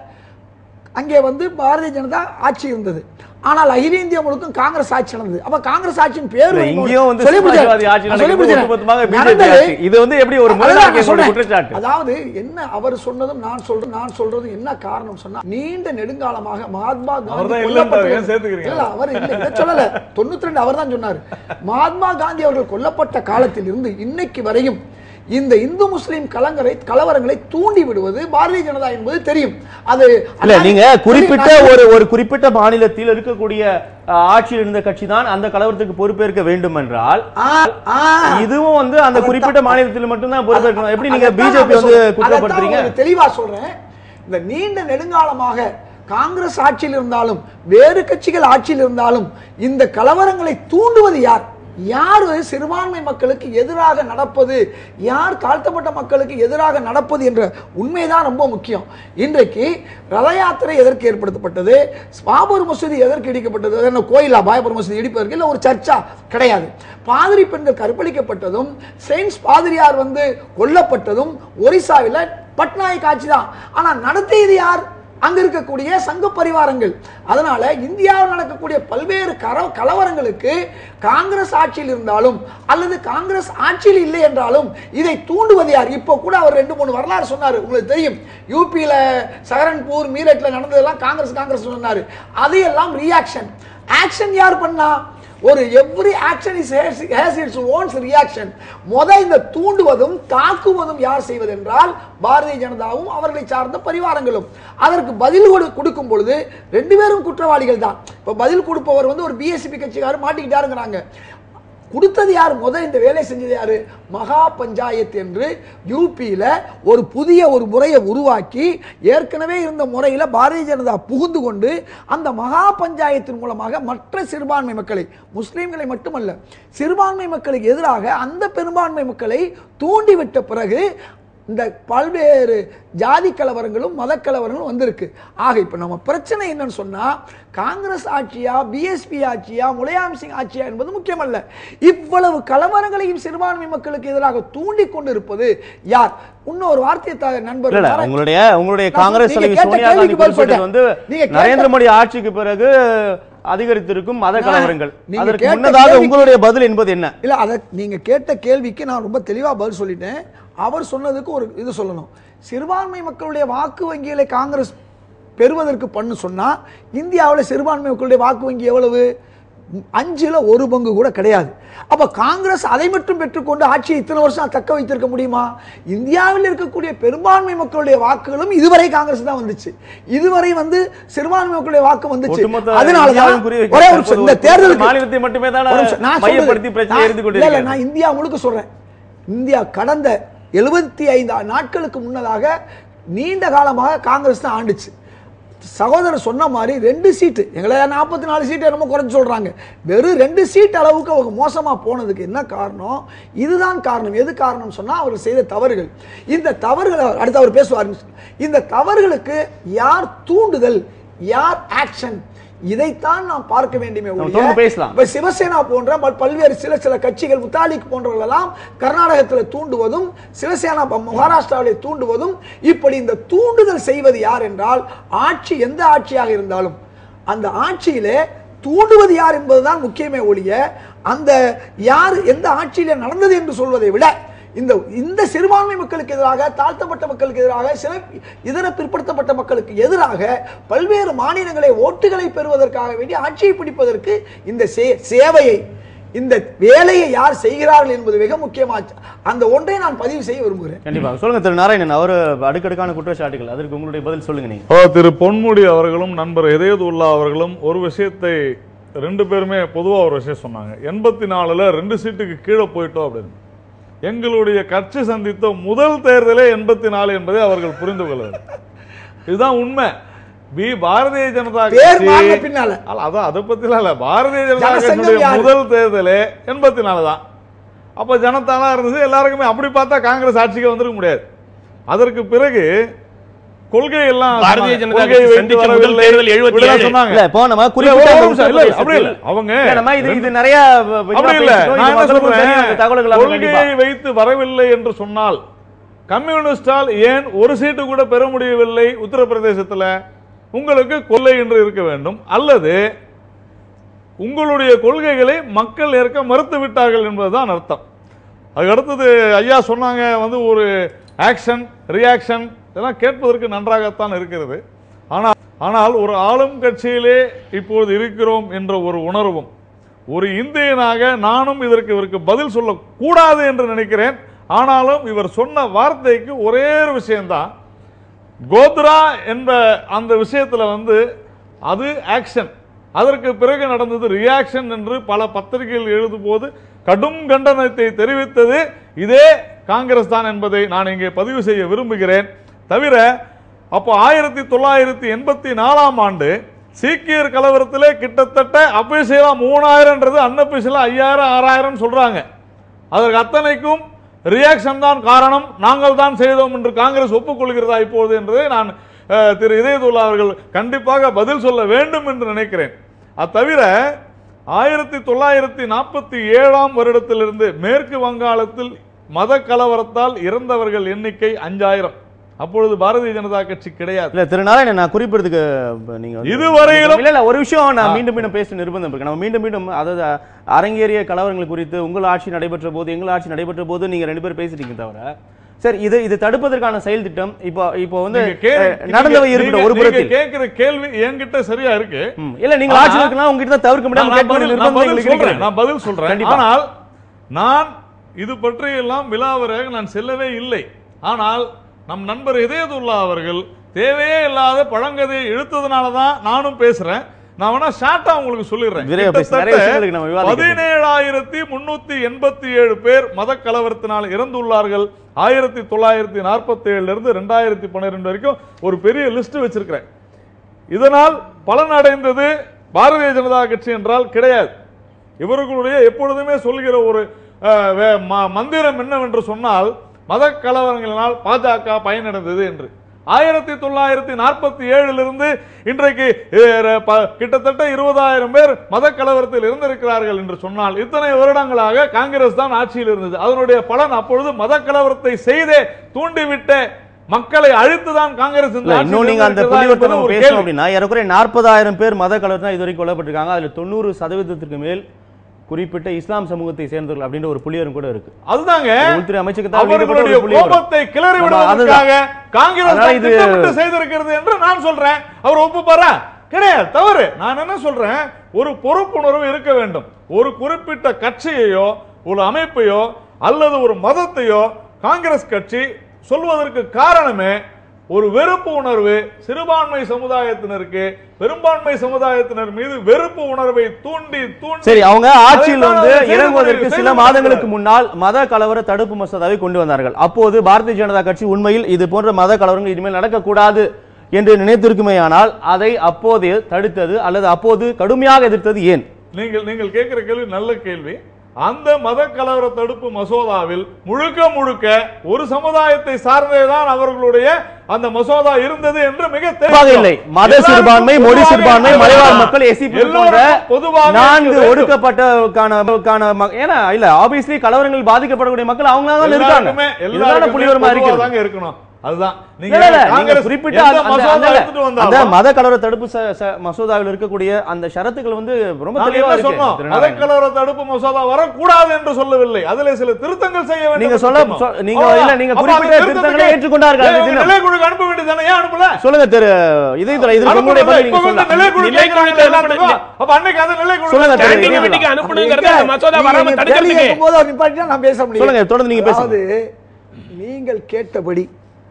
அங்கே வந்து பாரதிய ஜனதா ஆட்சி இருந்தது ஆனால் அகில இந்தியா முழுக்கும் காங்கிரஸ் ஆட்சி நடந்தது அப்ப காங்கிரஸ் ஆட்சியின் பேர் இல்ல, வைக்கும் இங்கேயும் வந்து சொல்லி முடிச்சேன். சமாஜ்வாதி ஆட்சி நான் சொல்லி நடக்குது, முடிச்சேன். ஒட்டுமொத்தமாக BJP நடந்தது- ஆட்சி. இது வந்து எப்படி ஒரு அதான் முதலாளி நான் கேஸோட சொன்னேன். குற்றச்சாட்டு அதாவது என்ன அவர் சொன்னதும் நான் சொல்றேன் நான் சொல்றதும் என்ன காரணம் சொன்னா நீண்ட நெடுங்காலமாக மகாத்மா காந்தி அவர்தான் இல்லைன்றாரு, கொல்லப்பட்டது- ஏன் சேர்த்துக்கிறீங்க? இல்ல அவர் இல்ல இதை சொல்லல தொண்ணூத்தி ரெண்டு அவர் தான் சொன்னார் மகாத்மா காந்தி அவர்கள் கொல்லப்பட்ட காலத்தில் இருந்து இன்னைக்கு வரையும் இந்த இந்து முஸ்லிம் கலங்கரை கலவரங்களை தூண்டி விடுவது பாரதிய ஜனதா என்பது தெரியும் அது இல்ல நீங்க சரி, குறிப்பிட்ட நான் ஒரு ஒரு குறிப்பிட்ட மாநிலத்தில் இருக்கக்கூடிய அஹ், ஆட்சியில் இருந்த கட்சி தான் அந்த கலவரத்துக்கு பொறுப்பேற்க வேண்டும் என்றால் ஆ, ஆ. இதுவும் வந்து அந்த குறிப்பிட்ட மாநிலத்தில் மட்டும்தான் பொறுப்பேற்கணும் எப்படி நீங்க அதைத்தான் பிஜேபி நான் வந்து சொல்றேன். குற்றப்படுத்துறீங்க அதைத்தான் உங்களுக்கு தெளிவா சொல்றேன் இந்த நீண்ட நெடுங்காலமாக காங்கிரஸ் ஆட்சியில் இருந்தாலும் வேறு கட்சிகள் ஆட்சியில் இருந்தாலும் இந்த கலவரங்களை தூண்டுவது யார் யார் சிறுபான்மை மக்களுக்கு எதிராக நடப்பது யார் தாழ்த்தப்பட்ட மக்களுக்கு எதிராக நடப்பது என்ற உண்மைதான் ரொம்ப முக்கியம் இன்றைக்கு ரத யாத்திரை எதற்கு ஏற்படுத்தப்பட்டது பாபர் மசூதி எதற்கு இடிக்கப்பட்டது அது என்ன கோயிலா பாபர் மசூதி இடிப்பதற்கு இல்லை ஒரு சர்ச்சா கிடையாது பாதிரி பெண்கள் கற்பழிக்கப்பட்டதும் செயின்ஸ் பாதிரியார் வந்து கொல்லப்பட்டதும் ஒரிசாவில் பட்நாயக் ஆட்சி தான் ஆனா நடத்தியது யார் அங்க இருக்கக்கூடிய சங்க பரிவாரங்கள் அதனால இந்தியாவில் நடக்கக்கூடிய பல்வேறு கர கலவரங்களுக்கு காங்கிரஸ் ஆட்சியில் இருந்தாலும் அல்லது காங்கிரஸ் ஆட்சியில் இல்லை என்றாலும் இதை தூண்டுவது யார் இப்போ கூட அவர் ரெண்டு மூணு வரலாறு சொன்னார் உங்களுக்கு தெரியும் யூபியில சஹரன்பூர் மீரட்ல நடந்ததெல்லாம் காங்கிரஸ் காங்கிரஸ் சொன்னாரு அதையெல்லாம் ரியாக்ஷன் ஆக்ஷன் யார் பண்ணா ஒரு every action is has its owns reaction முத இந்த தூண்டுவதும் தாக்குவதும் யார் செய்வதென்றால் பாரதிய ஜனதாவும் அவர்களை சார்ந்த பரிவாரங்களும் அதற்கு பதில் கொடு- கொடுக்கும் பொழுது ரெண்டு பேரும் குற்றவாளிகள் தான் இப்ப பதில் கொடுப்பவர் வந்து ஒரு பிஎஸ்பி கட்சிக்காரர் மாட்டிக்கிட்டாருங்கிறாங்க கொடுத்தது யார் முத இந்த வேலை செஞ்சது யாரு மகா பஞ்சாயத்து என்று யூபியில ஒரு புதிய ஒரு முறையை உருவாக்கி ஏற்கனவே இருந்த முறையில பாரதிய ஜனதா புகுந்து கொண்டு அந்த மகா பஞ்சாயத்தின் மூலமாக மற்ற சிறுபான்மை மக்களை முஸ்லிம்களை மட்டுமல்ல சிறுபான்மை மக்களுக்கு எதிராக அந்த பெரும்பான்மை மக்களை தூண்டிவிட்ட பிறகு இந்த பல்வேறு ஜாதி கலவரங்களும் மத கலவரங்களும் வந்திருக்கு ஆக இப்ப நம்ம பிரச்சனை என்னன்னு சொன்னா காங்கிரஸ் ஆட்சியா பிஎஸ்பி ஆட்சியா முலாயம் சிங் ஆட்சியா என்பது முக்கியமல்ல இவ்வளவு கலவரங்களையும் சிறுபான்மை மக்களுக்கு எதிராக தூண்டி கொண்டிருப்பது யார் இன்னொரு வார்த்தையை த- நண்பர் இல்ல இல்ல நாராயண் உங்களுடைய உங்களுடைய நான் காங்கிரஸ் நீங்க தலைவி கேட்ட சோனியா காந்தி கேள்விக்கு பதில் குறிப்பிட்டது வந்து சொல்றேன். நீங்க கேட்ட- நரேந்திர மோடி ஆட்சிக்கு பிறகு அதிகரித்திருக்கும் மத நான் கலவரங்கள் நீங்க அதற்கு கேட்ட முன்னதாக கேள்விக்கு- உங்களுடைய பதில் என்பது என்ன இல்ல அத நீங்க கேட்ட கேள்விக்கு நான் ரொம்ப தெளிவா பதில் சொல்லிட்டேன் அவர் சொன்னதுக்கு ஒரு இது சொல்லணும் சிறுபான்மை மக்களுடைய வாக்கு வங்கிகளை காங்கிரஸ் பெறுவதற்கு பண்ணு சொன்னா இந்தியாவில் சிறுபான்மை மக்களுடைய வாக்கு வங்கி எவ்வளவு அஞ்சுல ஒரு பங்கு கூட கிடையாது அப்ப காங்கிரஸ் அதை மட்டும் பெற்றுக்கொண்டு ஆட்சியை இத்தனை வருஷம் தக்க வைத்திருக்க முடியுமா இந்தியாவில் இருக்கக்கூடிய பெரும்பான்மை மக்களுடைய வாக்குகளும் இதுவரை காங்கிரஸ் தான் வந்துச்சு இதுவரை வந்து சிறுபான்மை மக்களுடைய வாக்கு வந்துச்சு ஒட்டுமொத்த அதனாலதான் இந்தியாவின் குறி- ஒரே ஒரு தற்போது நிமிஷம், இந்த ஒரு தேர்தலுக்கு மாநிலத்தை மட்டுமே தானே ஒரு நிமிஷம், நான் மையப்படுத்தி சொல்றது- பிரச்சனை நான் இருந்து இல்ல, இல்ல, கொண்டிருக்கிறது நான் இந்தியா முழுக்க சொல்றேன் இந்தியா கடந்த எழுபத்தி ஐந்து நாட்களுக்கு முன்னதாக நீண்ட காலமாக காங்கிரஸ் தான் ஆண்டுச்சு சகோதரர் சொன்ன மாதிரி ரெண்டு சீட்டு எங்களை நாற்பத்தி நாலு சீட்டு என்னமோ குறைஞ்சு சொல்றாங்க வெறும் ரெண்டு சீட் அளவுக்கு அவங்க மோசமா போனதுக்கு என்ன காரணம் இதுதான் காரணம் எது காரணம் சொன்னா அவர் செய்த தவறுகள் இந்த தவறுகளை அடுத்து அவர் பேசுவார் இந்த தவறுகளுக்கு யார் தூண்டுதல் யார் ஆக்ஷன் இதைத்தான் நாம் பார்க்க வேண்டுமே நம்ம ஒழிய, தொடர்ந்து பேசலாம். இப்ப சிவசேனா போன்ற பல்- பல்வேறு சில சில கட்சிகள் முத்தாலிக் போன்றவர்கள் எல்லாம் கர்நாடகத்தில் தூண்டுவதும் சிவசேனா ப- மகாராஷ்டிராவிலே தூண்டுவதும் இப்படி இந்த தூண்டுதல் செய்வது யார் என்றால் ஆட்சி எந்த ஆட்சியாக இருந்தாலும் அந்த ஆட்சியிலே தூண்டுவது யார் என்பதுதான் முக்கியமே ஒழிய அந்த யார் எந்த ஆட்சியிலே நடந்தது என்று சொல்வதை விட இந்த இந்த சிறுபான்மை மக்களுக்கு எதிராக தாழ்த்தப்பட்ட மக்களுக்கு எதிராக சில இதர பிற்படுத்தப்பட்ட மக்களுக்கு எதிராக பல்வேறு மாநிலங்களை ஓட்டுகளை பெறுவதற்காக வேண்டி ஆட்சியை பிடிப்பதற்கு இந்த சே- சேவையை இந்த வேலையை யார் செய்கிறார்கள் என்பது மிக முக்கியமாச்சு அந்த ஒன்றை நான் பதிவு செய்ய விரும்புகிறேன் கண்டிப்பா சொல்லுங்க திரு நாராயணன் அவர் அடுக்கடுக்கான குற்றச்சாட்டுகள் அதற்கு உங்களுடைய பதில் சொல்லுங்க நீங்க ஓ, திரு பொன்முடி அவர்களும் நண்பர் இதயதுல்லா அவர்களும் ஒரு விஷயத்தை ரெண்டு பேருமே பொதுவா ஒரு விஷயம் சொன்னாங்க எண்பத்தி நாலுல ரெண்டு சீட்டுக்கு கீழே போயிட்டோம் அப்படின்னு எங்களுடைய கட்சி சந்தித்த முதல் தேர்தலே எண்பத்தி நாலு என்பதை அவர்கள் புரிந்து கொள்ளவில்லை இதுதான் உண்மை பி பாரதிய ஜனதா பேர் கட்சி மாறின பின்னால அல்ல, அதான் அதை பத்திலாம் இல்ல பாரதிய ஜனதா ஜனசங்கம் கட்சியுடைய யாரு? முதல் தேர்தலே எண்பத்தி நாலு தான் அப்ப ஜனதாலாம் இருந்தது எல்லாருக்குமே அப்படி பார்த்தா காங்கிரஸ் ஆட்சிக்கு வந்திருக்க முடியாது அதற்கு பிறகு கொள்கை எல்லாம் பாரதிய சொன்னாங்க. ஜனதா கொள்கையை கட்சி வைத்து சந்திச்ச முதல் வரவில்லை. தேர்தல் 77. இப்படிலாம் சொன்னாங்க இல்ல இப்போ நம்ம இல்ல, குறிப்பிட்ட ஒரு அந்த நிமிஷம், இல்ல, உத்தரப்பிரதேசத்தில் அப்படி இல்ல. அவங்க இல்ல, நம்ம இது இது நிறைய விரிவா அப்படி இல்ல பேசிட்டோம். நான் இது என்ன மக்களுக்கும் தெரியும் அந்த சொல்றேன் தகவல்கள் எல்லாம் கண்டிப்பா. கொள்கையை வைத்து வரவில்லை என்று சொன்னால் கம்யூனிஸ்டால் ஏன் ஒரு சீட்டு கூட பெற முடியவில்லை உத்தரப்பிரதேசத்துல உங்களுக்கு கொள்ளை என்று இருக்க வேண்டும் அல்லது உங்களுடைய கொள்கைகளை மக்கள் ஏற்க மறுத்து விட்டார்கள் என்பதுதான் அர்த்தம் அதுக்கு அடுத்தது ஐயா சொன்னாங்க வந்து ஒரு ஆக்ஷன் ரியாக்ஷன் இதெல்லாம் கேட்பதற்கு நன்றாகத்தான் இருக்கிறது ஆனால் ஆனால் ஒரு ஆளும் கட்சியிலே இப்போது இருக்கிறோம் என்ற ஒரு உணர்வும் ஒரு இந்தியனாக நானும் இதற்கு இவருக்கு பதில் சொல்லக்கூடாது என்று நினைக்கிறேன் ஆனாலும் இவர் சொன்ன வார்த்தைக்கு ஒரே ஒரு விஷயம்தான் கோத்ரா என்ற அந்த விஷயத்துல வந்து அது ஆக்ஷன் அதற்கு பிறகு நடந்தது ரியாக்ஷன் என்று பல பத்திரிகைகள் எழுதும் போது கடும் கண்டனத்தை தெரிவித்தது இதே காங்கிரஸ் தான் என்பதை நான் இங்கே பதிவு செய்ய விரும்புகிறேன் தவிர அப்போ ஆயிரத்தி தொள்ளாயிரத்தி எண்பத்தி நாலாம் ஆண்டு சீக்கியர் கலவரத்திலே கிட்டத்தட்ட அபிஷேகா மூணாயிரம்ன்றது அன்னபிஷேலா ஐயாயிரம் ஆறாயிரம் சொல்றாங்க அதற்கு அத்தனைக்கும் ரியாக்ஷன் தான் காரணம் நாங்கள் தான் செய்தோம் என்று காங்கிரஸ் ஒப்புக்கொள்கிறதா இப்போது என்பதை நான் அஹ், திரு இதயதுல்லா அவர்கள் கண்டிப்பாக பதில் சொல்ல வேண்டும் என்று நினைக்கிறேன் அது தவிர ஆயிரத்தி தொள்ளாயிரத்தி நாற்பத்தி ஏழாம் வருடத்திலிருந்து மேற்கு வங்காளத்தில் மத கலவரத்தால் இறந்தவர்கள் எண்ணிக்கை அஞ்சாயிரம் அப்பொழுது பாரதிய ஜனதா கட்சி கிடையாது இல்ல திரு நாராயணன் நான் குறிப்பிடுறதுக்கு இப்ப நீங்க வந்து- இதுவரையிலும் இல்ல இல்ல ஒரு விஷயம் நான் மீண்டும் மீண்டும் பேச நிர்பந்தம் இருக்கு நம்ம மீண்டும் மீண்டும் அதாவது அரங்கேறிய கலவரங்கள் குறித்து உங்கள் ஆட்சி நடைபெற்ற போது எங்கள் ஆட்சி நடைபெற்ற போது நீங்க ரெண்டு பேரும் பேசிட்டீங்க தவிர சரி இது இது தடுப்பதற்கான செயல் திட்டம் இப்போ இப்போ வந்து நீங்க கே- அஹ், நடந்தவை நீங்க- இருக்கட்டும் ஒரு நீங்க புறத்தில் கேட்கிற கேள்வி என்கிட்ட சரியா இருக்கு ம். இல்ல நீங்க ஆட்சி இருக்கலாம் உங்ககிட்ட தான் தவிர்க்க முடியாம நான் கேட்க வேண்டிய பதில்- நான் நிர்பந்தம் பதில் எங்களுக்கு சொல்றேன். இருக்கிறது. நான் பதில் சொல்றேன் கண்டிப்பா. ஆனால் நான் இது பற்றி எல்லாம் விலாவராக நான் செல்லவே இல்லை ஆனால் நம் நண்பர் இதயதுல்லா அவர்கள் தேவையே இல்லாத பழங்கதையை இழுத்ததுனால தான் நானும் பேசுறேன் நான் வேணா ஷார்ட்டா உங்களுக்கு சொல்லிடுறேன் விரைவா பேசு. நிறைய விஷயங்களுக்கு நம்ம விவாதிக்க போறோம். பதினேழாயிரத்தி முன்னூத்தி எண்பத்தி ஏழு பேர் மத கலவரத்தினால் இறந்துள்ளார்கள் ஆயிரத்தி தொள்ளாயிரத்தி நாற்பத்தி ஏழுல இருந்து ரெண்டாயிரத்தி பன்னிரெண்டு வரைக்கும் ஒரு பெரிய லிஸ்ட் வச்சிருக்கிறேன் இதனால் பலன் அடைந்தது பாரதிய ஜனதா கட்சி என்றால் கிடையாது இவர்களுடைய எப்பொழுதுமே சொல்கிற ஒரு அஹ், வே- ம- மந்திரம் என்னவென்று சொன்னால் மத கலவரங்களினால் பாஜக பயனடைந்தது என்று ஆயிரத்தி தொள்ளாயிரத்தி நாற்பத்தி ஏழிலிருந்து இன்றைக்கு அஹ், ப- கிட்டத்தட்ட இருபதாயிரம் பேர் மத கலவரத்தில் இருந்திருக்கிறார்கள் என்று சொன்னால் இத்தனை வருடங்களாக காங்கிரஸ் தான் ஆட்சியில் இருந்தது அதனுடைய பலன் அப்பொழுது மத கலவரத்தை செய்தே தூண்டிவிட்ட மக்களை அழித்துதான் காங்கிரஸ் இந்த இல்ல ஆட்சியில் இன்னும் நீங்க அந்த இருந்திருக்கிறதா புள்ளிவரத்தை என்பது நம்ம ஒரு பேசணும் கேள்வி. அப்படின்னா ஏறக்குறைய நாற்பதாயிரம் பேர் மத கலர் தான் இதுவரைக்கும் கொல்லப்பட்டிருக்காங்க அதுல தொண்ணூறு சதவீதத்திற்கு மேல் குறிப்பிட்ட இஸ்லாம் சமூகத்தை சேர்ந்தவர்கள் அப்படின்ற ஒரு புள்ளிவரம் கூட இருக்கு அதுதாங்க உள்துறை அமைச்சருக்கு தான் வெளியிடப்பட்ட அவர்களுடைய ஒரு புள்ளிவிவரம். கோபத்தை கிளறி நம்ம விடுவதற்காக காங்கிரஸ் அதனால தான் இது- திட்டமிட்டு செய்திருக்கிறது என்று நான் சொல்றேன் அவர் ஒப்புப்பாரா கிடையாது தவறு நான் என்ன சொல்றேன் ஒரு பொறுப்புணர்வு இருக்க வேண்டும் ஒரு குறிப்பிட்ட கட்சியையோ ஒரு அமைப்பையோ அல்லது ஒரு மதத்தையோ காங்கிரஸ் கட்சி சொல்வதற்கு காரணமே ஒரு வெறுப்பு உணர்வு சிறுபான்மை சமுதாயத்தினருக்கு பெரும்பான்மை சமுதாயத்தினர் மீது வெறுப்பு உணர்வை தூண்டி தூண்டி சரி அவங்க ஆட்சியில் அதைத்தான் வந்து அவர் செய்து இறங்குவதற்கு கொண்டு- சில செய்து மாதங்களுக்கு கொண்டிருக்கிறார். முன்னால் மத கலவர தடுப்பு மசோதாவை கொண்டு வந்தார்கள் அப்போது பாரதிய ஜனதா கட்சி உண்மையில் இது போன்ற மத கலவரங்கள் இனிமேல் நடக்கக்கூடாது என்று நினைத்திருக்குமேயானால் அதை அப்போதே தடுத்தது அல்லது அப்போது கடுமையாக எதிர்த்தது ஏன் நீங்கள் நீங்கள் கேட்கிற கேள்வி நல்ல கேள்வி அந்த மத கலவர தடுப்பு மசோதாவில் முழுக்க முழுக்க ஒரு சமுதாயத்தை சார்ந்தேதான் அவர்களுடைய அந்த மசோதா இருந்தது என்று மிக பொதுவாக இல்லை மத சிறுபான்மை மொழி சிறுபான்மை மலைவாழ் மக்கள் எஸ்சி போன்ற பொதுவாக நான்கு இருக்க வேண்டும். ஒடுக்கப்பட்டக்கான ம- ஏன்னா இல்ல ஆப்வியஸ்லி கலவரங்கள் பாதிக்கப்படக்கூடிய மக்கள் அவங்க தான் இருக்காங்க எல்லாருக்குமே இதுதான எல்லாருக்குமே புள்ளிவரமா பொதுவா இருக்கிறது தாங்க இருக்கணும் அதுதான் இல்ல, இல்ல, நீங்க காங்கிரஸ் குறிப்பிட்ட எந்த அந்த- அந்த- மசோதா அந்த- எடுத்துட்டு அந்த வந்தாலும் மத கலவர தடுப்பு ச- ச- மசோதாவில் இருக்கக்கூடிய அந்த ஷரத்துகள் வந்து ரொம்ப நாங்க தெளிவா என்ன இருக்கு சொன்னோம் திரு மத நாராயணன். கலவர தடுப்பு மசோதா வரக்கூடாது என்று சொல்லவில்லை அதுல சில திருத்தங்கள் செய்ய வேண்டும் நீங்க என்று சொல்ல- சொன்னோம். சொ- நீங்க அவ்வளவுதான். இல்ல, நீங்க அப்ப அந்த குறிப்பிட்ட திருத்தத்துக்கு திருத்தங்களை ஏற்றுக்கொண்டார்கள் ஏன் அந்த உங்க தினம். நிலைக்குழுக்கு அனுப்ப வேண்டியதானே ஏன் அனுப்பல சொல்லுங்க திரு இதே இதுல இதுக்கு உங்களுடைய அனுப்பல. பதில் இப்ப நீங்க வந்து சொல்லலாம் நிலைக்குழு நிலைக்குழு கேட்கறாங்க அனுப்பல. எல்லாத்துக்கும். அப்ப அன்னைக்கு அந்த நிலைக்குழு சொல்லுங்க திரு ஸ்டாண்டிங் இதே கமிட்டிக்கு இதுல. அனுப்பணுங்கிறது அந்த மசோதா வராம நீங்க கேள்வி தடுக்கிறதுக்கு கேட்கும்போது அவர் நிப்பாட்டினா நான் பேச முடியும் சொல்லுங்க, தொடர்ந்து நீங்க பேசுங்க. அதாவது நீங்கள் கேட்டபடி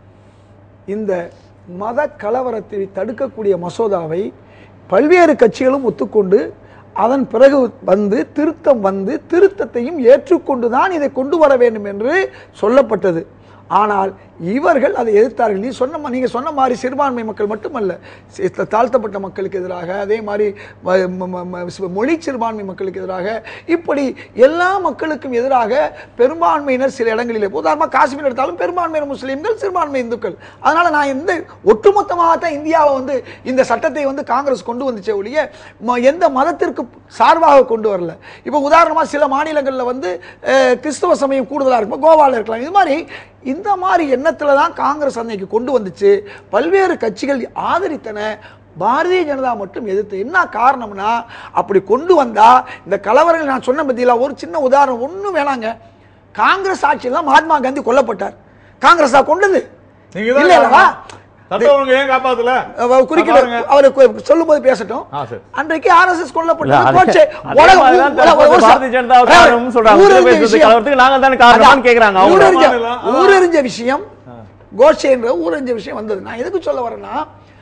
இந்த மத கலவரத்தை தடுக்கக்கூடிய மசோதாவை பல்வேறு கட்சிகளும் ஒத்துக்கொண்டு அதன் பிறகு வந்து திருத்தம் வந்து திருத்தத்தையும் ஏற்றுக்கொண்டுதான் இதை கொண்டு வர வேண்டும் என்று சொல்லப்பட்டது ஆனால் இவர்கள் அதை எதிர்த்தார்கள் நீ சொன்ன மா- நீங்க சொன்ன மாதிரி சிறுபான்மை மக்கள் மட்டுமல்ல சி- தாழ்த்தப்பட்ட மக்களுக்கு எதிராக அதே மாதிரி ம- ம- ம- ம- மொழி சிறுபான்மை மக்களுக்கு எதிராக இப்படி எல்லா மக்களுக்கும் எதிராக பெரும்பான்மையினர் சில இடங்களிலே உதாரணமாக காஷ்மீர் எடுத்தாலும் பெரும்பான்மையினர் முஸ்லீம்கள் சிறுபான்மை இந்துக்கள் அதனால நான் எந்த ஒட்டுமொத்தமாக தான் இந்தியாவை வந்து இந்த சட்டத்தை வந்து காங்கிரஸ் கொண்டு வந்துச்சே ஒழிய ம- எந்த மதத்திற்கு சார்பாக கொண்டு வரல இப்போ உதாரணமா சில மாநிலங்களில் வந்து அஹ், கிறிஸ்தவ சமயம் கூடுதலாக இருக்கும் கோவாவில் இருக்கலாம் இது மாதிரி இந்த மாதிரி எண்ணத்துல தான் காங்கிரஸ் அன்னைக்கு கொண்டு வந்துச்சு பல்வேறு கட்சிகள் ஆதரித்தன பாரதிய ஜனதா மட்டும் எதிர்த்து என்ன காரணம்னா அப்படி கொண்டு வந்தா இந்த கலவரங்கள் நான் சொன்ன பத்தியில ஒரு சின்ன உதாரணம் ஒண்ணும் வேணாங்க காங்கிரஸ் ஆட்சியில் தான் மகாத்மா காந்தி கொல்லப்பட்டார் காங்கிரஸா கொண்டது நீங்க தான் இல்ல இல்லவா சட்டம் ஒழுங்கு ஏன் காப்பாத்தல அவர் குறுக்கிட பாருங்க. அவர் கு- சொல்லும்போது பேசட்டும் ஆ, சரி. அன்றைக்கு ஆர்எஸ்எஸ் இல்ல, கொல்லப்பட்டது அதே- கோட்சே. அதே உலக- மாதிரிதான் உலக- ஒரு தற்போது வருஷம். பாரதிய ஜனதாவை காரணம்னு சொல்றாங்க. ஊரறிஞ்ச உத்தரப்பிரதேச விஷயம். கலவரத்துக்கு நாங்க தானே காரணமான்னு அதான். கேக்குறாங்க அவங்க. ஊரறிஞ்ச- அதான். அதான். ஊரறிஞ்ச விஷயம் கோட்சேன்ற ஊரறிஞ்ச விஷயம் வந்தது நான் எதுக்கு சொல்ல வரேன்னா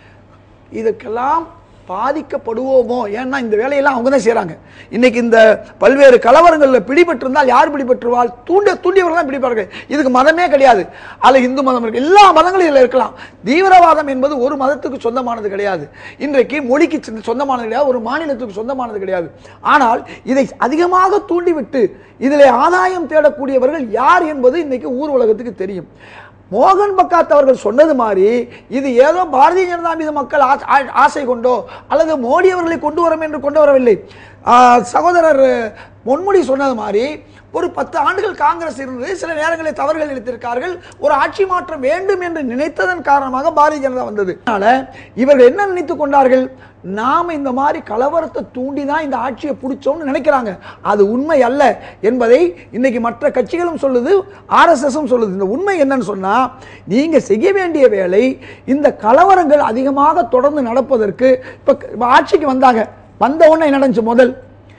இதுக்கெல்லாம் பாதிக்கப்படுவோமோ ஏன்னா இந்த வேலையெல்லாம் அவங்க தான் செய்றாங்க இன்னைக்கு இந்த பல்வேறு கலவரங்களில் பிடிபட்டிருந்தால் யார் பிடிபட்டுருவாள் தூண்ட தூண்டியவர்கள் தான் பிடிப்பார்கள் இதுக்கு மதமே கிடையாது அதில் இந்து மதம் இருக்கு எல்லா மதங்களும் இதில் இருக்கலாம் தீவிரவாதம் என்பது ஒரு மதத்துக்கு சொந்தமானது கிடையாது இன்றைக்கு மொழிக்கு சொந்த- சொந்தமானது கிடையாது ஒரு மாநிலத்துக்கு சொந்தமானது கிடையாது ஆனால் இதை அதிகமாக தூண்டிவிட்டு இதில் ஆதாயம் தேடக்கூடியவர்கள் யார் என்பது இன்னைக்கு ஊர் உலகத்துக்கு தெரியும் மோகன் பக்காத் அவர்கள் சொன்னது மாதிரி இது ஏதோ பாரதிய ஜனதா மீது மக்கள் ஆ- ஆ- ஆசை கொண்டோ அல்லது மோடி அவர்களை கொண்டு வரும் என்று கொண்டு வரவில்லை ஆ, சகோதரர் பொன்முடி சொன்னது மாதிரி ஒரு பத்து ஆண்டுகள் காங்கிரஸ் இருந்தது சில நேரங்களில் தவறுகள் இழுத்திருக்கார்கள் ஒரு ஆட்சி மாற்றம் வேண்டும் என்று நினைத்ததன் காரணமாக பாரதிய ஜனதா வந்தது அதனால இவர்கள் என்ன நினைத்துக் கொண்டார்கள் நாம இந்த மாதிரி கலவரத்தை தூண்டி தான் இந்த ஆட்சியை பிடிச்சோம்னு நினைக்கிறாங்க அது உண்மை அல்ல என்பதை இன்னைக்கு மற்ற கட்சிகளும் சொல்லுது ஆர்எஸ்எஸும் சொல்லுது இந்த உண்மை என்னன்னு சொன்னா நீங்க செய்ய வேண்டிய வேலை இந்த கலவரங்கள் அதிகமாக தொடர்ந்து நடப்பதற்கு இப்ப இப்ப ஆட்சிக்கு வந்தாங்க வந்த உடனே என்ன நடந்துச்சு முதல்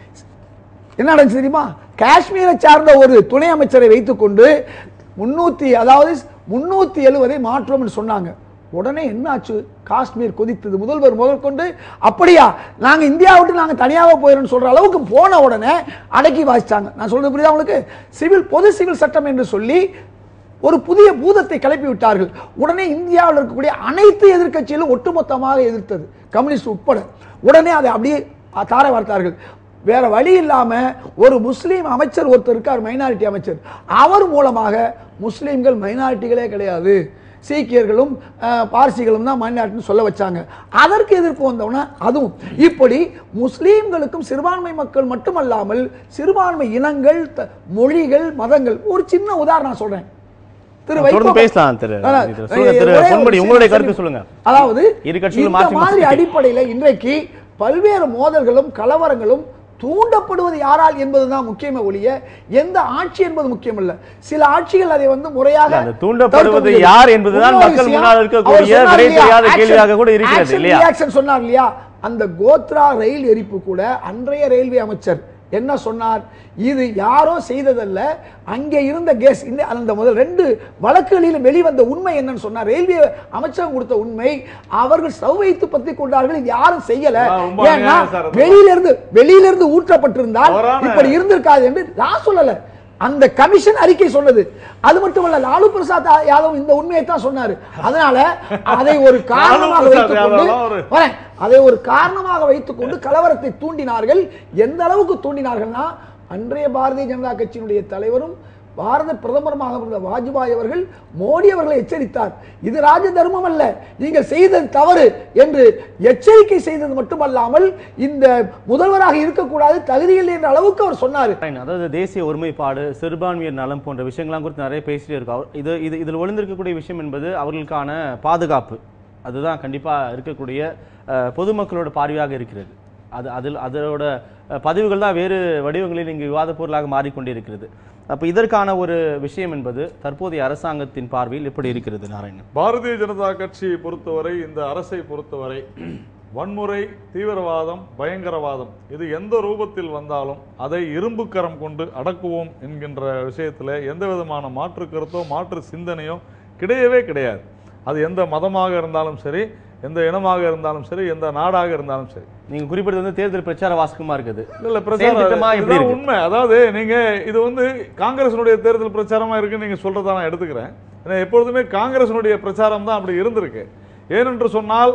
என்ன நடந்துச்சு தெரியுமா காஷ்மீரை சார்ந்த ஒரு துணை அமைச்சரை வைத்துக்கொண்டு முன்னூத்தி அதாவது முன்னூத்தி எழுவதை மாற்றோம்னு சொன்னாங்க உடனே என்னாச்சு காஷ்மீர் கொதித்தது முதல்வர் முதல் கொண்டு அப்படியா நாங்க இந்தியா விட்டு நாங்க தனியாக போயிடும் சொல்ற அளவுக்கு போன உடனே அடக்கி வாசிச்சாங்க நான் சொல்றது புரியுதா உங்களுக்கு சிவில் பொது சிவில் சட்டம் என்று சொல்லி ஒரு புதிய பூதத்தை கிளப்பி விட்டார்கள் உடனே இந்தியாவில் இருக்கக்கூடிய அனைத்து எதிர்க்கட்சிகளும் ஒட்டுமொத்தமாக எதிர்த்தது கம்யூனிஸ்ட் உட்பட உடனே அதை அப்படியே தார வார்த்தார்கள் வேற வழி இல்லாம ஒரு முஸ்லீம் அமைச்சர் ஒருத்தர் இருக்கார் மைனாரிட்டி அமைச்சர் அவர் மூலமாக முஸ்லீம்கள் மைனாரிட்டிகளே கிடையாது சீக்கியர்களும் அஹ், பார்சிகளும் தான் மைனாரிட்டின்னு சொல்ல வச்சாங்க அதற்கு எதிர்ப்பு வந்தவன அதுவும் இப்படி முஸ்லீம்களுக்கும் சிறுபான்மை மக்கள் மட்டுமல்லாமல் சிறுபான்மை இனங்கள் த- மொழிகள் மதங்கள் ஒரு சின்ன உதாரணம் நான் சொல்றேன் திரு தொடர்ந்து வைகோ- பேசலாம் திரு அதான், இது. சொல்லுங்க திரு ஒரே ஒரு பொன்முடி, விஷயம் உங்களுடைய நான் கருத்து சொல்லி- சொல்லுங்க. அதாவது இரு கட்சிகளும் இந்த மாற்றி மாதிரி மாற்றி அடிப்படையில் இன்றைக்கு பல்வேறு மோதல்களும் கலவரங்களும் தூண்டப்படுவது யாரால் என்பதுதான் முக்கியமே ஒழிய எந்த ஆட்சி என்பது முக்கியமல்ல சில ஆட்சிகள் அதை வந்து முறையாக இல்ல, அந்த தூண்டப்படுவது தடுக்க முடியாது. யார் என்பதுதான் இன்னொரு மக்கள் விஷயம், முன்னால் இருக்கக்கூடிய அவர் சொன்னார் விடை இல்லையா, தெரியாத action- கேள்வியாக கூட இருக்கிறது, action இல்லையா? reaction சொன்னார் இல்லையா அந்த கோத்ரா ரயில் எரிப்பு கூட அன்றைய ரயில்வே அமைச்சர் என்ன சொன்னார் இது யாரோ செய்ததல்ல அங்கே இருந்த கேஸ் இந்த அந்த முதல் ரெண்டு வழக்குகளிலும் வெளிவந்த உண்மை என்னன்னு சொன்னார் ரயில்வே அமைச்சகம் கொடுத்த உண்மை அவர்கள் ஸ்டவ் வைத்து பத்தி கொண்டார்கள் இது யாரும் செய்யல அதான் ரொம்ப ஏன்னா அநியாயம் சார் அது. வெளியில இருந்து வெளியில இருந்து ஊற்றப்பட்டிருந்தால் தவறான- இப்படி இருந்திருக்காது என்று நான் சொல்லல அந்த கமிஷன் அறிக்கை சொன்னது அது மட்டுமல்ல லாலு பிரசாத் யாதவ் இந்த உண்மையை தான் சொன்னாரு அதனால அதை ஒரு காரணமாக பிரசாத் வைத்துக் கொண்டு யாதவ்லாம் ஒரு- வரேன். அதை ஒரு காரணமாக வைத்துக்கொண்டு கலவரத்தை தூண்டினார்கள் எந்த அளவுக்கு தூண்டினார்கள்னா அன்றைய பாரதிய ஜனதா கட்சியினுடைய தலைவரும் பாரத பிரதமருமாக இருந்த வாஜ்பாய் அவர்கள் மோடி அவர்களை எச்சரித்தார் இது ராஜ தர்மம் அல்ல நீங்கள் செய்தது தவறு என்று எச்சரிக்கை செய்தது மட்டுமல்லாமல் இந்த முதல்வராக இருக்கக்கூடாது தகுதியில்லை என்ற அளவுக்கு அவர் சொன்னார் Fine. அதாவது தேசிய ஒருமைப்பாடு சிறுபான்மையர் நலம் போன்ற விஷயங்கள்லாம் குறித்து நிறைய பேசிட்டே இருக்கோம் அவர் இது இது இதில் ஒளிந்திருக்கக்கூடிய விஷயம் என்பது அவர்களுக்கான பாதுகாப்பு அதுதான் கண்டிப்பாக இருக்கக்கூடிய அஹ், பொதுமக்களோட பார்வையாக இருக்கிறது அது அதில் அதோட அஹ், பதிவுகள் தான் வேறு வடிவங்களில் இங்கு விவாத பொருளாக மாறிக்கொண்டிருக்கிறது அப்போ இதற்கான ஒரு விஷயம் என்பது தற்போதைய அரசாங்கத்தின் பார்வையில் எப்படி இருக்கிறது நாராயணன் பாரதிய ஜனதா கட்சியை பொறுத்தவரை இந்த அரசை பொறுத்தவரை வன்முறை தீவிரவாதம் பயங்கரவாதம் இது எந்த ரூபத்தில் வந்தாலும் அதை இரும்புக்கரம் கொண்டு அடக்குவோம் என்கின்ற விஷயத்தில் எந்த விதமான மாற்று கருத்தோ மாற்று சிந்தனையோ கிடையவே கிடையாது அது எந்த மதமாக இருந்தாலும் சரி எந்த இனமாக இருந்தாலும் சரி எந்த நாடாக இருந்தாலும் சரி நீங்க குறிப்பிட்டது வந்து தேர்தல் பிரச்சார வாசகமா இருக்குது இல்ல இல்ல செயல் திட்டமா பிரச்சாரம் எப்படி இதுதான் இருக்கு? உண்மை அதாவது நீங்க இது வந்து காங்கிரசினுடைய தேர்தல் பிரச்சாரமா இருக்குன்னு நீங்க சொல்றதா நான் எடுத்துக்கிறேன் ஏன்னா எப்பொழுதுமே காங்கிரசினுடைய பிரச்சாரம் தான் அப்படி இருந்திருக்கு ஏனென்று சொன்னால்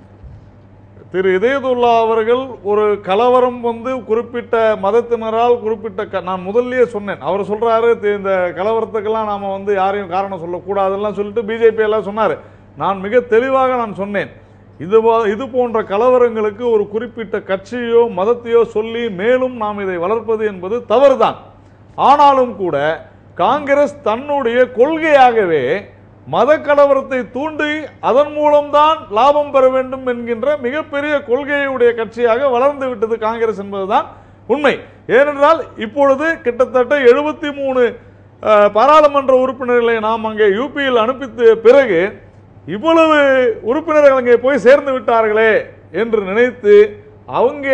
திரு இதயதுல்லா அவர்கள் ஒரு கலவரம் வந்து குறிப்பிட்ட மதத்தினரால் குறிப்பிட்ட க- நான் முதல்லயே சொன்னேன் அவர் சொல்றாரு தி- இந்த கலவரத்துக்கெல்லாம் நாம வந்து யாரையும் காரணம் சொல்லக்கூடாதுலாம் சொல்லிட்டு பிஜேபி எல்லாம் சொன்னாரு நான் மிக தெளிவாக நான் சொன்னேன் இது போ- இது போன்ற கலவரங்களுக்கு ஒரு குறிப்பிட்ட கட்சியோ மதத்தையோ சொல்லி மேலும் நாம் இதை வளர்ப்பது என்பது தவறுதான் ஆனாலும் கூட காங்கிரஸ் தன்னுடைய கொள்கையாகவே மத கலவரத்தை தூண்டி அதன் மூலம்தான் லாபம் பெற வேண்டும் என்கின்ற மிகப்பெரிய கொள்கையுடைய கட்சியாக வளர்ந்து விட்டது காங்கிரஸ் என்பதுதான் உண்மை ஏனென்றால் இப்பொழுது கிட்டத்தட்ட எழுபத்தி மூணு பாராளுமன்ற உறுப்பினர்களை நாம் அங்கே யூபியில் அனுப்பித்த பிறகு இவ்வளவு உறுப்பினர்கள் அங்கே போய் சேர்ந்து விட்டார்களே என்று நினைத்து அவங்க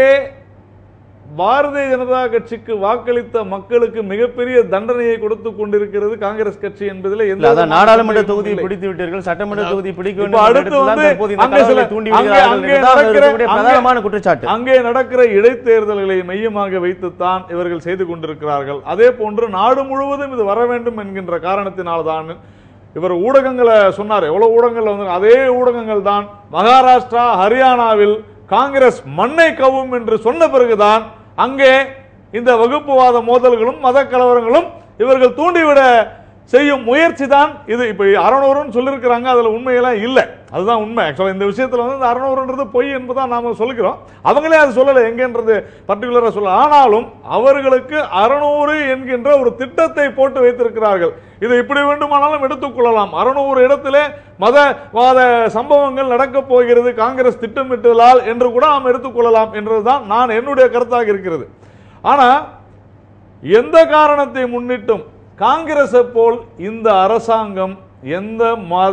பாரதிய ஜனதா கட்சிக்கு வாக்களித்த மக்களுக்கு மிகப்பெரிய தண்டனையை கொடுத்து கொண்டிருக்கிறது காங்கிரஸ் கட்சி என்பதில் எந்த இல்ல அதான் விதமான நாடாளுமன்ற சந்தேகமும் தொகுதியை இல்லை. பிடித்து விட்டீர்கள் சட்டமன்ற தொகுதி பிடிக்க இப்ப வேண்டும் அடுத்து என்ற வந்து இடத்தில்தான் தற்போது இந்த அங்கே சில- கலவரங்களை தூண்டி அங்கே- விடுகிறார்கள் அங்கே என்பதுதான் அதில் நடக்கிற- இருக்கக்கூடிய அங்கே- பிரதானமான குற்றச்சாட்டு அங்கே நடக்கிற இடைத்தேர்தல்களை மையமாக வைத்துத்தான் இவர்கள் செய்து கொண்டிருக்கிறார்கள் அதே போன்று நாடு முழுவதும் இது வர வேண்டும் என்கின்ற காரணத்தினால்தான் இவர் ஊடகங்களை சொன்னார் எவ்வளவு ஊடகங்கள் வந்து அதே ஊடகங்கள் தான் மகாராஷ்டிரா ஹரியானாவில் காங்கிரஸ் மண்ணை கவும் என்று சொன்ன பிறகுதான் அங்கே இந்த வகுப்புவாத மோதல்களும் மத கலவரங்களும் இவர்கள் தூண்டிவிட செய்யும் முயற்சி தான் இது இப்போ அறநூறுன்னு சொல்லியிருக்கிறாங்க அதில் உண்மையெல்லாம் இல்லை அதுதான் உண்மை ஆக்சுவலாக இந்த விஷயத்தில் வந்து இந்த அறநூறுன்றது பொய் என்பதான் நாம சொல்லுகிறோம் அவங்களே அது சொல்லலை எங்கன்றது பர்டிகுலராக சொல்ல ஆனாலும் அவர்களுக்கு அறநூறு என்கின்ற ஒரு திட்டத்தை போட்டு வைத்திருக்கிறார்கள் இதை இப்படி வேண்டுமானாலும் எடுத்துக்கொள்ளலாம் அறநூறு இடத்திலே மதவாத சம்பவங்கள் நடக்கப் போகிறது காங்கிரஸ் திட்டமிட்டதால் என்று கூட நாம் எடுத்துக்கொள்ளலாம் என்றதுதான் நான் என்னுடைய கருத்தாக இருக்கிறது ஆனா எந்த காரணத்தை முன்னிட்டும் காங்கிரஸை போல் இந்த அரசாங்கம் எந்த மத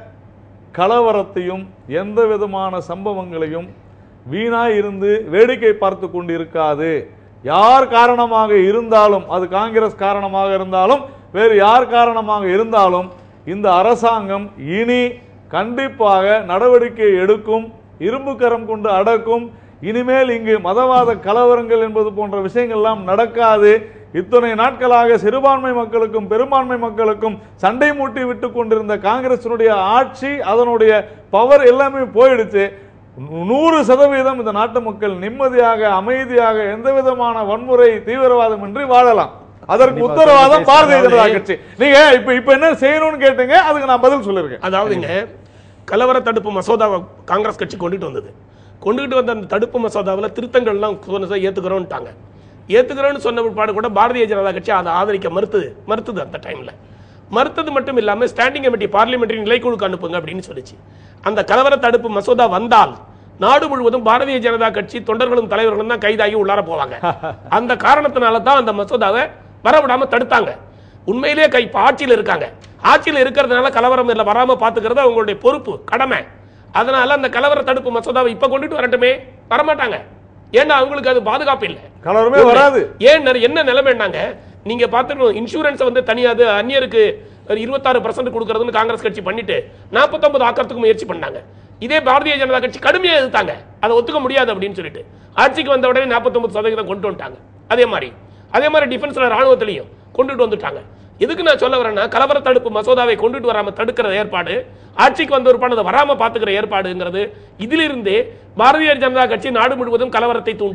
கலவரத்தையும் எந்த விதமான சம்பவங்களையும் வீணாய் இருந்து வேடிக்கை பார்த்து கொண்டு இருக்காது யார் காரணமாக இருந்தாலும் அது காங்கிரஸ் காரணமாக இருந்தாலும் வேறு யார் காரணமாக இருந்தாலும் இந்த அரசாங்கம் இனி கண்டிப்பாக நடவடிக்கை எடுக்கும் இரும்பு கரம் கொண்டு அடக்கும் இனிமேல் இங்கு மதவாத கலவரங்கள் என்பது போன்ற விஷயங்கள் எல்லாம் நடக்காது இத்தனை நாட்களாக சிறுபான்மை மக்களுக்கும் பெரும்பான்மை மக்களுக்கும் சண்டை மூட்டி விட்டு கொண்டிருந்த காங்கிரசினுடைய ஆட்சி அதனுடைய பவர் எல்லாமே போயிடுச்சு நூறு சதவீதம் இந்த நாட்டு மக்கள் நிம்மதியாக அமைதியாக எந்த விதமான வன்முறை தீவிரவாதம் இன்றி வாழலாம் அதற்கு கண்டிப்பா உத்தரவாதம் பாரதிய ஜனதா அதாவது- கட்சி நீங்க இப்ப இப்ப என்ன செய்யணும்னு கேட்டீங்க அதுக்கு நான் பதில் சொல்லிருக்கேன் அதாவதுங்க கலவர தடுப்பு மசோதாவை காங்கிரஸ் கட்சி கொண்டுட்டு வந்தது கொண்டுகிட்டு வந்த அந்த தடுப்பு மசோதாவில் திருத்தங்கள்லாம் சொன்னதை ஏற்றுக்கிறோன்ட்டாங்க ஏற்றுக்கிறோன்னு சொன்ன பிற்பாடு கூட பாரதிய ஜனதா கட்சி அதை ஆதரிக்க மறுத்தது மறுத்தது அந்த டைமில் மறுத்தது மட்டும் இல்லாமல் ஸ்டாண்டிங் கமிட்டி பார்லிமெண்டரி நிலைக்குழுக்கு அனுப்புங்க அப்படின்னு சொல்லிச்சு அந்த கலவர தடுப்பு மசோதா வந்தால் நாடு முழுவதும் பாரதிய ஜனதா கட்சி தொண்டர்களும் தலைவர்களும் தான் கைதாகி உள்ளார போவாங்க அந்த காரணத்தினால தான் அந்த மசோதாவை வரவிடாம தடுத்தாங்க உண்மையிலேயே கை இப்ப ஆட்சியில் இருக்காங்க ஆட்சியில் இருக்கிறதுனால கலவரம் இல்லை வராம பாத்துக்கிறது அவங்களுடைய பொறுப்பு கடமை அதனால அந்த கலவர தடுப்பு மசோதாவை இப்ப கொண்டுட்டு வரட்டுமே வரமாட்டாங்க ஏன்னா அவங்களுக்கு அது பாதுகாப்பு இல்லை கலவரமே வராது ஏன் நிறைய- என்ன நிலைமைன்னாங்க நீங்க பார்த்துக்கணும் இன்சூரன்ஸ் வந்து தனியாது அந்நியருக்கு ஒரு இருபத்தாறு பர்சன்ட் கொடுக்கறதுன்னு காங்கிரஸ் கட்சி பண்ணிட்டு நாற்பத்தொன்பது ஆக்கிறதுக்கு முயற்சி பண்ணாங்க இதே பாரதிய ஜனதா கட்சி கடுமையா எதிர்த்தாங்க அதை ஒத்துக்க முடியாது அப்படின்னு சொல்லிட்டு ஆட்சிக்கு வந்த உடனே நாற்பத்தொன்பது சதவீதம் கொண்டு வந்துட்டாங்க அதே மாதிரி அதே மாதிரி டிஃபென்ஸ்ல ராணுவத்திலையும் கொண்டுட்டு வந்துட்டாங்க எதுக்கு நான் சொல்ல வரேன்னா கலவர தடுப்பு மசோதாவை கொண்டுட்டு வராம தடுக்கிற ஏற்பாடு ஆட்சிக்கு வந்த ஒரு அதை வராம பாத்துக்கிற ஏற்பாடுங்கிறது இதிலிருந்தே பாரதிய ஜனதா கட்சி நாடு முழுவதும் கலவரத்தை தூண்டி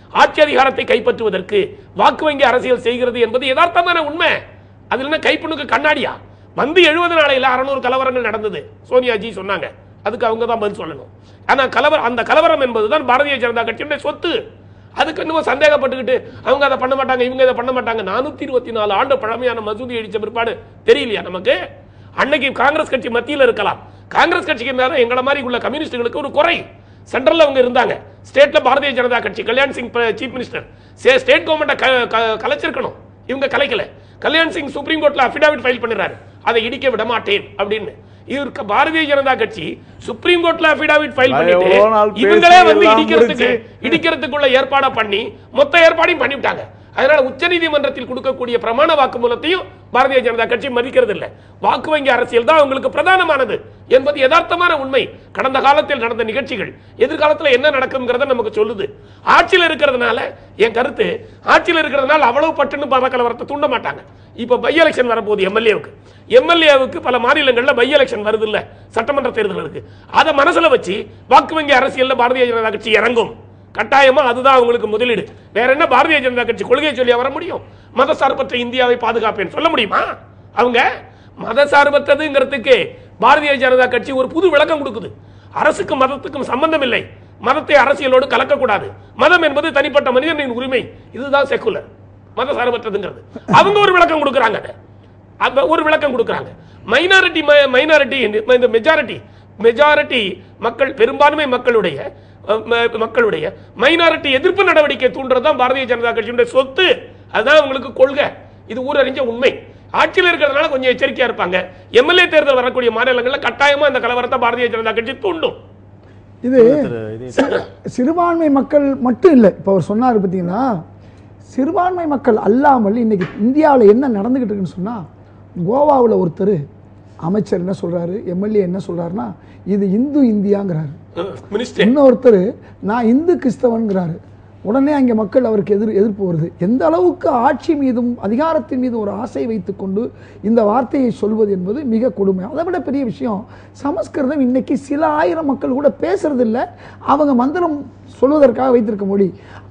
ஆட்சி அதிகாரத்தை கைப்பற்றுவதற்கு வாக்கு வங்கி அரசியல் செய்கிறது என்பது யதார்த்தமான உண்மை அதுல என்ன கைப்புண்ணுக்கு கண்ணாடியா வந்து எழுபது நாளையில் அறநூறு கலவரங்கள் நடந்தது சோனியாஜி சொன்னாங்க அதுக்கு அவங்க தான் பதில் சொல்லணும் ஆனா கலவரம் அந்த கலவரம் என்பதுதான் பாரதிய ஜனதா கட்சியுடைய சொத்து அதுக்கு இன்னும் சந்தேகப்பட்டுக்கிட்டு அவங்க அதை பண்ண மாட்டாங்க இவங்க இதை பண்ண மாட்டாங்க நானூத்தி இருபத்தி நாலு ஆண்டு பழமையான மசூதி அடிச்ச பிற்பாடு தெரியலையா நமக்கு அன்னைக்கு காங்கிரஸ் கட்சி மத்தியில் இருக்கலாம் காங்கிரஸ் கட்சிக்கு மேல எங்களை மாதிரி உள்ள கம்யூனிஸ்டுகளுக்கு ஒரு குறை சென்ட்ரல்ல அவங்க இருந்தாங்க ஸ்டேட்ல பாரதிய ஜனதா கட்சி Kalyan Singh chief minister state கவர்மெண்ட்டை கலைச்சிருக்கணும் இவங்க கலைக்கல கல்யாண் சிங் சுப்ரீம் கோர்ட்ல அஃபிடாவிட் ஃபைல் பண்ணிடுறாரு அதை இடிக்க விட மாட்டேன் அப்படின்னு இவருக்கு பாரதிய ஜனதா கட்சி சுப்ரீம் கோர்ட்ல அஃபிடாவிட் ஃபைல் பண்ணிட்டு எவ்வளவு நாள் பேசி இவங்களே வந்து எல்லாம் இடிக்கிறதுக்கு முடிச்சு. இடிக்கிறதுக்குள்ள ஏற்பாடை பண்ணி மொத்த ஏற்பாடையும் பண்ணிவிட்டாங்க அதனால உச்சநீதிமன்றத்தில் கொடுக்கக்கூடிய பிரமாண வாக்குமூலத்தையும் பாரதிய ஜனதா கட்சி மதிக்கிறது இல்ல வாக்கு வங்கி அரசியல் தான் அவங்களுக்கு பிரதானமானது என்பது யதார்த்தமான உண்மை கடந்த காலத்தில் நடந்த நிகழ்ச்சிகள் எதிர்காலத்தில் என்ன நடக்கும்ங்கிறத நமக்கு சொல்லுது ஆட்சியில் இருக்கிறதுனால என் கருத்து ஆட்சியில் இருக்கிறதுனால அவ்வளவு பட்டுன்னு பல கலவரத்தை தூண்ட மாட்டாங்க இப்ப பை எலெக்ஷன் வரப்போகுது எம்எல்ஏவுக்கு எம்எல்ஏவுக்கு பல மாநிலங்கள்ல பை எலெக்ஷன் வருது இல்ல சட்டமன்ற தேர்தல் இருக்கு அதை மனசுல வச்சு வாக்கு வங்கி அரசியல்ல பாரதிய ஜனதா கட்சி இறங்கும் கட்டாயமா அதுதான் அவங்களுக்கு முதலீடு வேற என்ன பாரதிய ஜனதா கட்சி கொள்கையை சொல்லி வர முடியும் மத சார்பற்ற இந்தியாவை பாதுகாப்பேன் சொல்ல முடியுமா அவங்க மத சார்பற்றதுங்கிறதுக்கு பாரதிய ஜனதா கட்சி ஒரு புது விளக்கம் கொடுக்குது அரசுக்கும் மதத்துக்கும் சம்பந்தம் இல்லை மதத்தை அரசியலோடு கலக்கக்கூடாது மதம் என்பது தனிப்பட்ட மனிதனின் உரிமை இதுதான் செக்குலர் மத சார்பற்றதுங்கிறது அவங்க ஒரு விளக்கம் கொடுக்குறாங்க அதை. அந்த ஒரு விளக்கம் கொடுக்குறாங்க மைனாரிட்டி மைனாரிட்டி இந்த மெஜாரிட்டி மெஜாரிட்டி மக்கள் பெரும்பான்மை மக்களுடைய அஹ், ம- மக்களுடைய மைனாரிட்டி எதிர்ப்பு நடவடிக்கை தூண்டுறது தான் பாரதிய ஜனதா கட்சியுடைய சொத்து அதுதான் அவங்களுக்கு கொள்கை இது ஊரறிஞ்ச உண்மை ஆட்சியில் இருக்கிறதுனால கொஞ்சம் எச்சரிக்கையா இருப்பாங்க எம்எல்ஏ தேர்தல் வரக்கூடிய மாநிலங்களில் கட்டாயமா அந்த கலவரத்தை பாரதிய ஜனதா கட்சி தூண்டும் இது திரு இது சிறுபான்மை மக்கள் மட்டும் இல்லை இப்போ அவர் சொன்னார் பார்த்தீங்கன்னா சிறுபான்மை மக்கள் அல்லாமல் இன்னைக்கு இந்தியாவில் என்ன நடந்துகிட்டு இருக்குன்னு சொன்னால் கோவாவில் ஒருத்தர் அமைச்சர் என்ன சொல்றாரு எம்எல்ஏ என்ன சொல்றாருன்னா இது இந்து இந்தியாங்கிறாரு மினிஸ்டர் இன்னொருத்தர் நான் இந்து கிறிஸ்தவன்கிறாரு உடனே அங்கே மக்கள் அவருக்கு எதிர் எதிர்ப்பு வருது எந்த அளவுக்கு ஆட்சி மீதும் அதிகாரத்தின் மீது ஒரு ஆசை வைத்துக்கொண்டு இந்த வார்த்தையை சொல்வது என்பது மிக கொடுமை அதை விட பெரிய விஷயம் சமஸ்கிருதம் இன்னைக்கு சில ஆயிரம் மக்கள் கூட பேசுறது இல்ல அவங்க மந்திரம் சொல்வதற்காக வைத்திருக்க மொழி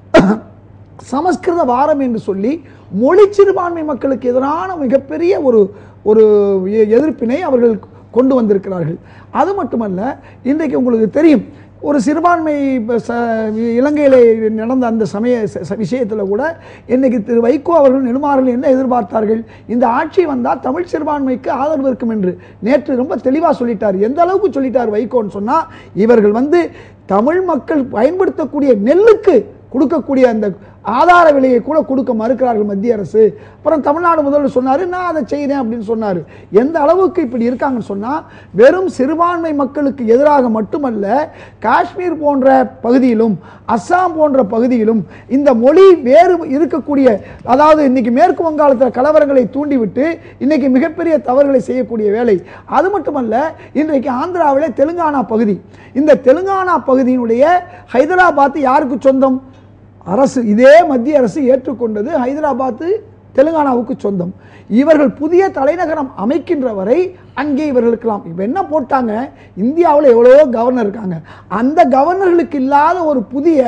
சமஸ்கிருத வாரம் என்று சொல்லி மொழி சிறுபான்மை மக்களுக்கு எதிரான மிகப்பெரிய ஒரு ஒரு எ- எதிர்ப்பினை அவர்கள் கொண்டு வந்திருக்கிறார்கள் அது மட்டுமல்ல இன்றைக்கு உங்களுக்கு தெரியும் ஒரு சிறுபான்மை இப்ப ச- இலங்கையிலே நடந்த அந்த சமய ச- ச- விஷயத்துல கூட இன்னைக்கு திரு வைகோ அவர்கள் நெடுமாறல் என்ன எதிர்பார்த்தார்கள் இந்த ஆட்சி வந்தால் தமிழ் சிறுபான்மைக்கு ஆதரவு இருக்கும் என்று நேற்று ரொம்ப தெளிவா சொல்லிட்டார் எந்த அளவுக்கு சொல்லிட்டார் வைகோன்னு சொன்னா இவர்கள் வந்து தமிழ் மக்கள் பயன்படுத்தக்கூடிய நெல்லுக்கு கொடுக்கக்கூடிய அந்த ஆதார விலையை கூட கொடுக்க மறுக்கிறார்கள் மத்திய அரசு அப்புறம் தமிழ்நாடு முதல்வர் சொன்னாரு நான் அதை செய்கிறேன் அப்படின்னு சொன்னாரு எந்த அளவுக்கு இப்படி இருக்காங்கன்னு சொன்னா வெறும் சிறுபான்மை மக்களுக்கு எதிராக மட்டுமல்ல காஷ்மீர் போன்ற பகுதியிலும் அஸ்ஸாம் போன்ற பகுதியிலும் இந்த மொழி வேறு இருக்கக்கூடிய அதாவது இன்னைக்கு மேற்கு வங்காளத்தில் கலவரங்களை தூண்டிவிட்டு இன்னைக்கு மிகப்பெரிய தவறுகளை செய்யக்கூடிய வேலை அது மட்டுமல்ல இன்றைக்கு ஆந்திராவிலே தெலுங்கானா பகுதி இந்த தெலுங்கானா பகுதியினுடைய ஹைதராபாத் யாருக்கு சொந்தம் அரசு இதே மத்திய அரசு ஏற்றுக்கொண்டது ஹைதராபாத்து தெலுங்கானாவுக்கு சொந்தம் இவர்கள் புதிய தலைநகரம் அமைக்கின்ற வரை அங்கே இவர்கள் இருக்கலாம் இப்போ என்ன போட்டாங்க இந்தியாவில் எவ்வளவோ கவர்னர் இருக்காங்க அந்த கவர்னர்களுக்கு இல்லாத ஒரு புதிய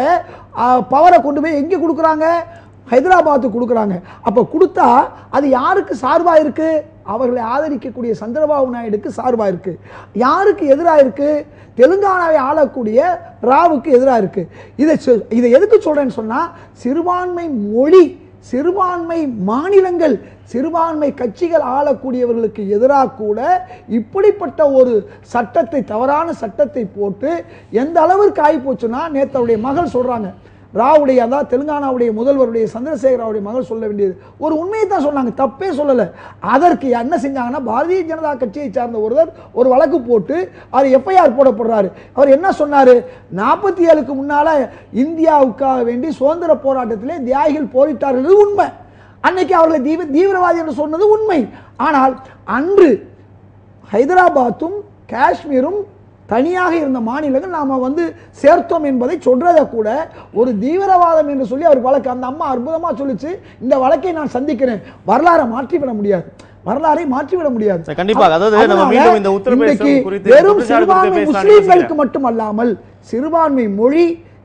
பவரை கொண்டு போய் எங்கே கொடுக்குறாங்க ஹைதராபாத்துக்கு கொடுக்குறாங்க அப்போ கொடுத்தா அது யாருக்கு சார்பாக இருக்கு அவர்களை ஆதரிக்கக்கூடிய சந்திரபாபு நாயுடுக்கு சார்பாக இருக்கு யாருக்கு எதிராக இருக்கு தெலுங்கானாவை ஆளக்கூடிய ராவுக்கு எதிராக இருக்கு இதை சொ- இதை எதுக்கு சொல்றேன்னு சொன்னா சிறுபான்மை மொழி சிறுபான்மை மாநிலங்கள் சிறுபான்மை கட்சிகள் ஆளக்கூடியவர்களுக்கு எதிராக கூட இப்படிப்பட்ட ஒரு சட்டத்தை தவறான சட்டத்தை போட்டு எந்த அளவிற்கு ஆகி போச்சுன்னா நேத்து அவருடைய மகள் சொல்றாங்க ராவுடைய அதாவது தெலுங்கானாவுடைய முதல்வருடைய சந்திரசேகராவுடைய மகள் சொல்ல வேண்டியது ஒரு உண்மையை தான் சொன்னாங்க தப்பே சொல்லலை அதற்கு என்ன செஞ்சாங்கன்னா பாரதிய ஜனதா கட்சியை சார்ந்த ஒருவர் ஒரு வழக்கு போட்டு அவர் எஃப்ஐஆர் போடப்படுறாரு அவர் என்ன சொன்னாரு நாற்பத்தி ஏழுக்கு முன்னால இந்தியாவுக்காக வேண்டி சுதந்திர போராட்டத்திலே தியாகிகள் போரிட்டார்கள் இது உண்மை அன்னைக்கு அவர்களை தீவிர தீவிரவாதி என்று சொன்னது உண்மை ஆனால் அன்று ஹைதராபாத்தும் காஷ்மீரும் தனியாக இருந்த மாநிலங்கள் நாம வந்து சேர்த்தோம் என்பதை சொல்றதை கூட ஒரு தீவிரவாதம் என்று சொல்லி அவர் வழக்கு அந்த அம்மா அற்புதமா சொல்லிச்சு இந்த வழக்கை நான் சந்திக்கிறேன் வரலாறை மாற்றிவிட முடியாது வரலாறை மாற்றிவிட முடியாது சரி, கண்டிப்பாக. அதாவது நம்ம அதனால மீண்டும் இந்த உத்தரப்பிரதேசம் இன்றைக்கு குறித்து வெறும் குற்றச்சாட்டு குறித்து சிறுபான்மை பேசலாம்னு முஸ்லீம்களுக்கு யோசிக்கிறேன். மட்டுமல்லாமல் சிறுபான்மை மொழி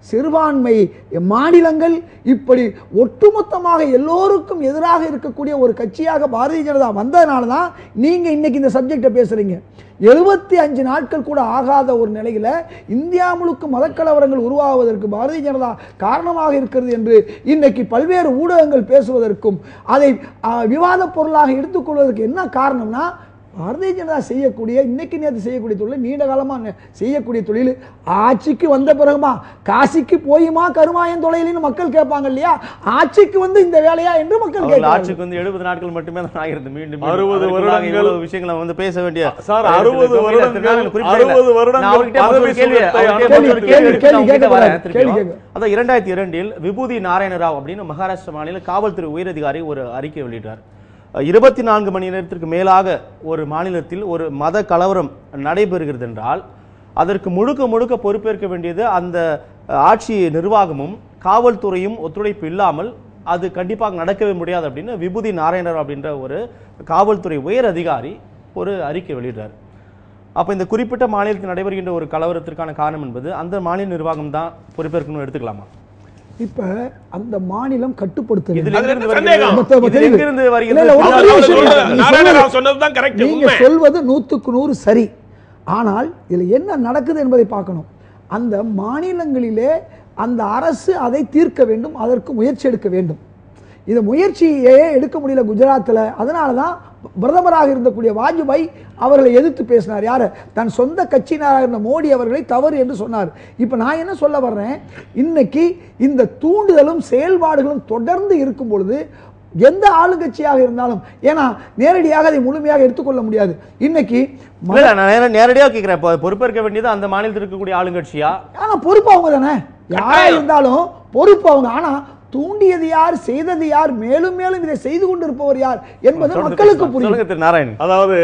சிறுபான்மை மாநிலங்கள் இப்படி ஒட்டுமொத்தமாக எல்லோருக்கும் எதிராக இருக்கக்கூடிய ஒரு கட்சியாக பாரதிய ஜனதா வந்ததுனால தான் நீங்க இன்னைக்கு இந்த சப்ஜெக்டை பேசுறீங்க எழுபத்தி அஞ்சு நாட்கள் கூட ஆகாத ஒரு நிலையில இந்தியா முழுக்க மதக்கலவரங்கள் உருவாவதற்கு பாரதிய ஜனதா காரணமாக இருக்கிறது என்று இன்னைக்கு பல்வேறு ஊடகங்கள் பேசுவதற்கும் அதை ஆ, விவாதப் பொருளாக எடுத்துக்கொள்வதற்கு என்ன காரணம்னா பாரதிய ஜனதா செய்யக்கூடிய இன்னைக்கு நேற்று செய்யக்கூடிய தொழில் நீண்ட காலமா நெ- செய்யக்கூடிய தொழில் ஆட்சிக்கு வந்த பிறகுமா காசிக்கு போயுமா கருமாயன் தொழிலின்னு மக்கள் கேட்பாங்க இல்லையா ஆட்சிக்கு வந்து இந்த வேலையா என்று மக்கள் அவர்கள் கேட்கிறார்கள் ஆட்சிக்கு வந்து எழுபது நாட்கள் மட்டுமே தான் ஆகிறது மீண்டும் மீண்டும். அறுபது அதற்குள்ளாக வருடங்கள் இவ்வளவு விஷயங்களை வந்து பேச வேண்டிய சார், நேரத்தில் அறுபது இருக்கோம். இல்ல, வருடங்கள், திருநாள் குறிப்பிடல. அறுபது வருடங்கள் நான் அவர்கிட்ட மற்றொரு பதவி கேள்வி- சுகத்தை அவர்கிட்ட கேள்வி, மற்றொரு கேள்வி, கேள்வி கேள்வி நான் உங்ககிட்ட கேட்க வரேன் போறேன். கேள்வி திருப்பியும். கேட்க. அதான் இரண்டாயிரத்தி இரண்டில் விபூதி நாராயண ராவ் அப்படின்னு மகாராஷ்டிரா மாநில காவல்துறை உயரதிகாரி ஒரு அறிக்கை வெளியிட்டார் இருபத்தி நான்கு மணி நேரத்திற்கு மேலாக ஒரு மாநிலத்தில் ஒரு மத கலவரம் நடைபெறுகிறது என்றால் அதற்கு முழுக்க முழுக்க பொறுப்பேற்க வேண்டியது அந்த அஹ், ஆட்சி நிர்வாகமும் காவல்துறையும் ஒத்துழைப்பு இல்லாமல் அது கண்டிப்பாக நடக்கவே முடியாது அப்படின்னு விபூதி நாராயணர் அப்படின்ற ஒரு காவல்துறை உயர் அதிகாரி ஒரு அறிக்கை வெளியிட்டார் அப்ப இந்த குறிப்பிட்ட மாநிலத்தில் நடைபெறுகின்ற ஒரு கலவரத்திற்கான காரணம் என்பது அந்த மாநில நிர்வாகம் தான் பொறுப்பேற்கணும் எடுத்துக்கலாமா இப்ப அந்த மாநிலம் கட்டுப்படுத்துது இதுல அதுல எங்கிருந்து என்ன வருகிறது? சந்தேகம்? மொத்த- மொத்த இதுல இது. எங்கிருந்து இல்ல, வருகிறது இல்ல, ஒரு அவர் பெரிய அவர் விஷயம். சொல்றது- நீ நாராயணராவ் சொல்வது- சொன்னதுதான் correct, நீங்க உண்மை. சொல்வது நூத்துக்கு நூறு சரி ஆனால் இதுல என்ன நடக்குது என்பதை பார்க்கணும் அந்த மாநிலங்களிலே அந்த அரசு அதை தீர்க்க வேண்டும் அதற்கு முயற்சி எடுக்க வேண்டும் இந்த முயற்சியே எடுக்க முடியல குஜராத்தில் அதனால தான் பிரதமராக இருந்தக்கூடிய வாஜ்பாய் அவர்களை எதிர்த்து பேசினார் யார் தன் சொந்த கட்சியினராக இருந்த மோடி அவர்களை தவறு என்று சொன்னார் இப்போ நான் என்ன சொல்ல வர்றேன் இன்னைக்கு இந்த தூண்டுதலும் செயல்பாடுகளும் தொடர்ந்து இருக்கும் பொழுது எந்த ஆளுங்கட்சியாக இருந்தாலும் ஏன்னா நேரடியாக அதை முழுமையாக எடுத்துக்கொள்ள முடியாது இன்னைக்கு இல்ல, இல்ல, நான் நேர- நேரடியா கேட்கிறேன் இப்போ பொறுப்பேற்க வேண்டியது அந்த மாநிலத்தில் இருக்கக்கூடிய ஆளுங்கட்சியா ஆனா பொறுப்பு அவங்க தானே யாரா கட்டாயம். இருந்தாலும் பொறுப்பு அவங்க ஆனா தூண்டியது யார் செய்தது யார் மேலும் மேலும் இதை செய்து கொண்டிருப்பவர் யார் என்பது தொடர்ந்து மக்களுக்கு பேசலாம். புரியும் சொல்லுங்க திரு நாராயணன் அதாவது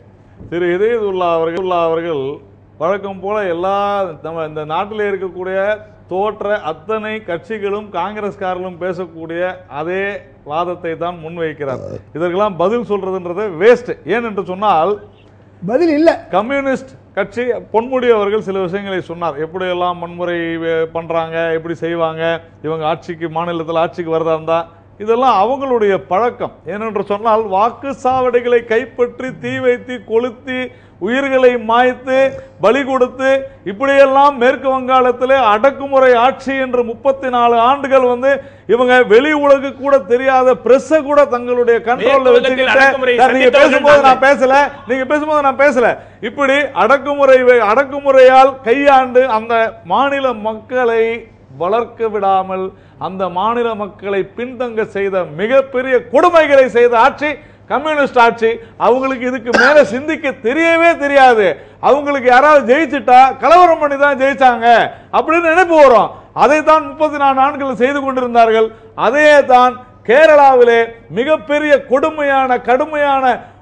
திரு இதயதுல்லா அவர்கள் உல்லா அவர்கள் வழக்கம் போல எல்லா நம்ம இந்த நாட்டில் இருக்கக்கூடிய தோற்ற அத்தனை கட்சிகளும் காங்கிரஸ்காரர்களும் பேசக்கூடிய அதே வாதத்தை தான் முன்வைக்கிறார் இதற்கெல்லாம் பதில் சொல்றதுன்றது வேஸ்ட் ஏன் என்று சொன்னால் பதில் இல்ல கம்யூனிஸ்ட் கட்சி பொன்முடி அவர்கள் சில விஷயங்களை சொன்னார் எப்படியெல்லாம் வன்முறை வே- பண்றாங்க எப்படி செய்வாங்க இவங்க ஆட்சிக்கு மாநிலத்தில் ஆட்சிக்கு வரதா இருந்தா இதெல்லாம் அவங்களுடைய பழக்கம் ஏனென்று சொன்னால் வாக்கு சாவடிகளை கைப்பற்றி தீ வைத்து கொளுத்தி உயிர்களை மாய்த்து பலி கொடுத்து இப்படியெல்லாம் மேற்கு வங்காளத்திலே அடக்குமுறை ஆட்சி என்று முப்பத்தி நாலு ஆண்டுகள் வந்து இவங்க வெளி உலகு கூட தெரியாத பிரஸ் கூட தங்களுடைய கண்ட்ரோல்ல மேற்கு வங்கத்தில் அடக்குமுறை வச்சுக்கிட்டு நீங்க சந்தித்தவர்கள் பேசும்போது நான் நாங்கள். பேசல நீங்க பேசும்போது நான் பேசல இப்படி அடக்குமுறை வை- அடக்குமுறையால் கையாண்டு அந்த மாநில மக்களை வளர்க்க விடாமல் அந்த மாநில மக்களை பின்தங்க செய்த மிகப்பெரிய கொடுமைகளை செய்த ஆட்சி கம்யூனிஸ்ட் ஆட்சி அவங்களுக்கு இதுக்கு மேல சிந்திக்க தெரியவே தெரியாது அவங்களுக்கு யாராவது ஜெயிச்சிட்டா கலவரம் பண்ணி தான் ஜெயிச்சாங்க அப்படின்னு நினைப்பு வரும் அதை தான் முப்பத்தி நாலு ஆண்டுகள் செய்து கொண்டிருந்தார்கள் அதே தான் கேரளாவிலே மிகப்பெரிய கொடுமையான கடுமையான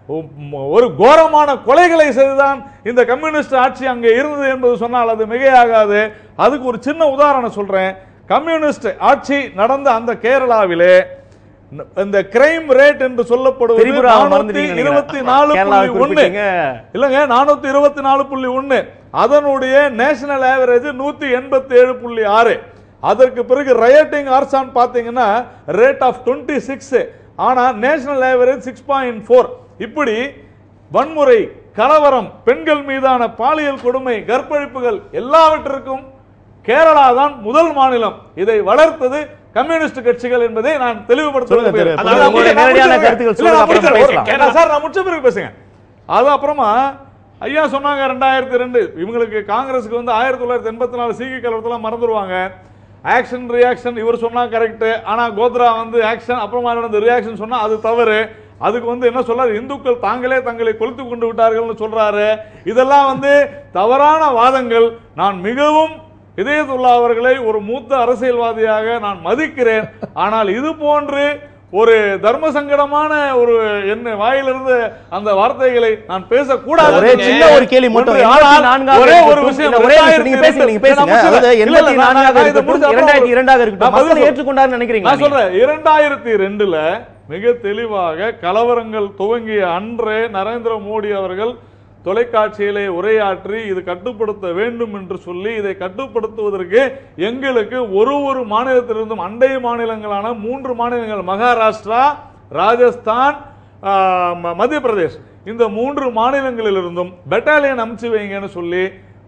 ஒரு கோரமான கொலைகளை செய்துதான் இந்த கம்யூனிஸ்ட் ஆட்சி அங்கே இருந்தது என்பது சொன்னால் அது மிகையாகாது அதுக்கு ஒரு சின்ன உதாரணம் சொல்றேன் கம்யூனிஸ்ட் ஆட்சி நடந்த அந்த கேரளாவிலே ந- இந்த கிரைம் ரேட் என்று சொல்லப்படுவது திரிபுராவை நானூத்தி மறந்துட்டீங்க இருபத்தி நினைக்கிறேன். நாலு கேரளாவை புள்ளி ஒண்ணு குறிப்பிட்டீங்க. இல்லங்க நானூத்தி இருபத்தி நாலு புள்ளி ஒண்ணு அதனுடைய நேஷனல் ஆவரேஜ் நூத்தி எண்பத்தி ஏழு புள்ளி ஆறு அதற்கு பிறகு ரயட்டிங் ஆர்சான் பாத்தீங்கன்னா ரேட் ஆஃப் டுவெண்ட்டி சிக்ஸ் ஆனா national average six point four இப்படி வன்முறை கலவரம் பெண்கள் மீதான பாலியல் கொடுமை கற்பழிப்புகள் எல்லாவற்றிற்கும் கேரளா தான் முதல் மாநிலம் இதை வளர்த்தது கம்யூனிஸ்ட் கட்சிகள் என்பதை நான் தெளிவுபடுத்த சொல்லுங்க திரு. விரும்புகிறேன். அதாவது நான் உங்களுடைய முடிச்ச- நேரடியான நான் கருத்துக்கள் இல்ல, சொல்லுங்க, நான் அப்புறம் முடிச்சிடுறேன். பேசலாம். கேரளா சார் நான் முடிச்ச பிறகு பேசுங்க அது அப்புறமா ஐயா சொன்னாங்க ரெண்டாயிரத்தி ரெண்டு இவங்களுக்கு காங்கிரஸுக்கு வந்து ஆயிரத்தி தொள்ளாயிரத்தி எண்பத்தி நாலு சீகி கலவரத்தெல்லாம் மறந்துடுவாங்க ஆக்ஷன் ரியாக்ஷன் இவர் சொன்னா கரெக்ட் ஆனா கோத்ரா வந்து ஆக்ஷன் அப்புறமா நடந்த ரியாக்ஷன் சொன்னா அது தவறு அதுக்கு வந்து என்ன சொல்றாரு இந்துக்கள் தாங்களே தங்களை கொளுத்து கொண்டு விட்டார்கள்னு சொல்றாரு இதெல்லாம் வந்து தவறான வாதங்கள் நான் மிகவும் இதயத்துல்லா அவர்களை ஒரு மூத்த அரசியல்வாதியாக நான் மதிக்கிறேன் ஆனால் இது போன்று ஒரு தர்ம சங்கடமான ஒரு என்ன வாயிலிருந்து அந்த வார்த்தைகளை நான் பேசக்கூடாது ஒரே சின்ன ஒரு கேள்வி மட்டும் ஒன்று, எண்பத்தி ஆனால் நான்காக ஒரே ஒரு இருக்கட்டும். விஷயம் இல்ல, ஒரே நிமிஷம் நீங்க பேசுங்க நீங்க பேசுங்க நான் அதாவது முடிச்சிடுறேன். இல்ல, இல்ல, எண்பத்தி நான் நான்காக நான் இதை இருக்கட்டும் முடிச்ச அப்புறம் இரண்டாயிரத்தி இரண்டாக நான் இருக்கட்டும் பதில் மக்கள் சொல்றேன். ஏற்றுக்கொண்டார்னு நினைக்கிறீங்களா நான் சொல்றேன் இரண்டாயிரத்தி ரெண்டுல மிக தெளிவாக கலவரங்கள் துவங்கிய அன்றே நரேந்திர மோடி அவர்கள் தொலைக்காட்சியிலே உரையாற்றி இது கட்டுப்படுத்த வேண்டும் என்று சொல்லி இதை கட்டுப்படுத்துவதற்கு எங்களுக்கு ஒரு ஒரு மாநிலத்திலிருந்தும் அண்டை மாநிலங்களான மூன்று மாநிலங்கள் மகாராஷ்டிரா ராஜஸ்தான் ஆஹ், ம- மத்திய பிரதேஷ் இந்த மூன்று மாநிலங்களிலிருந்தும் பெட்டாலியன் அனுப்பிச்சு வைங்கன்னு சொல்லி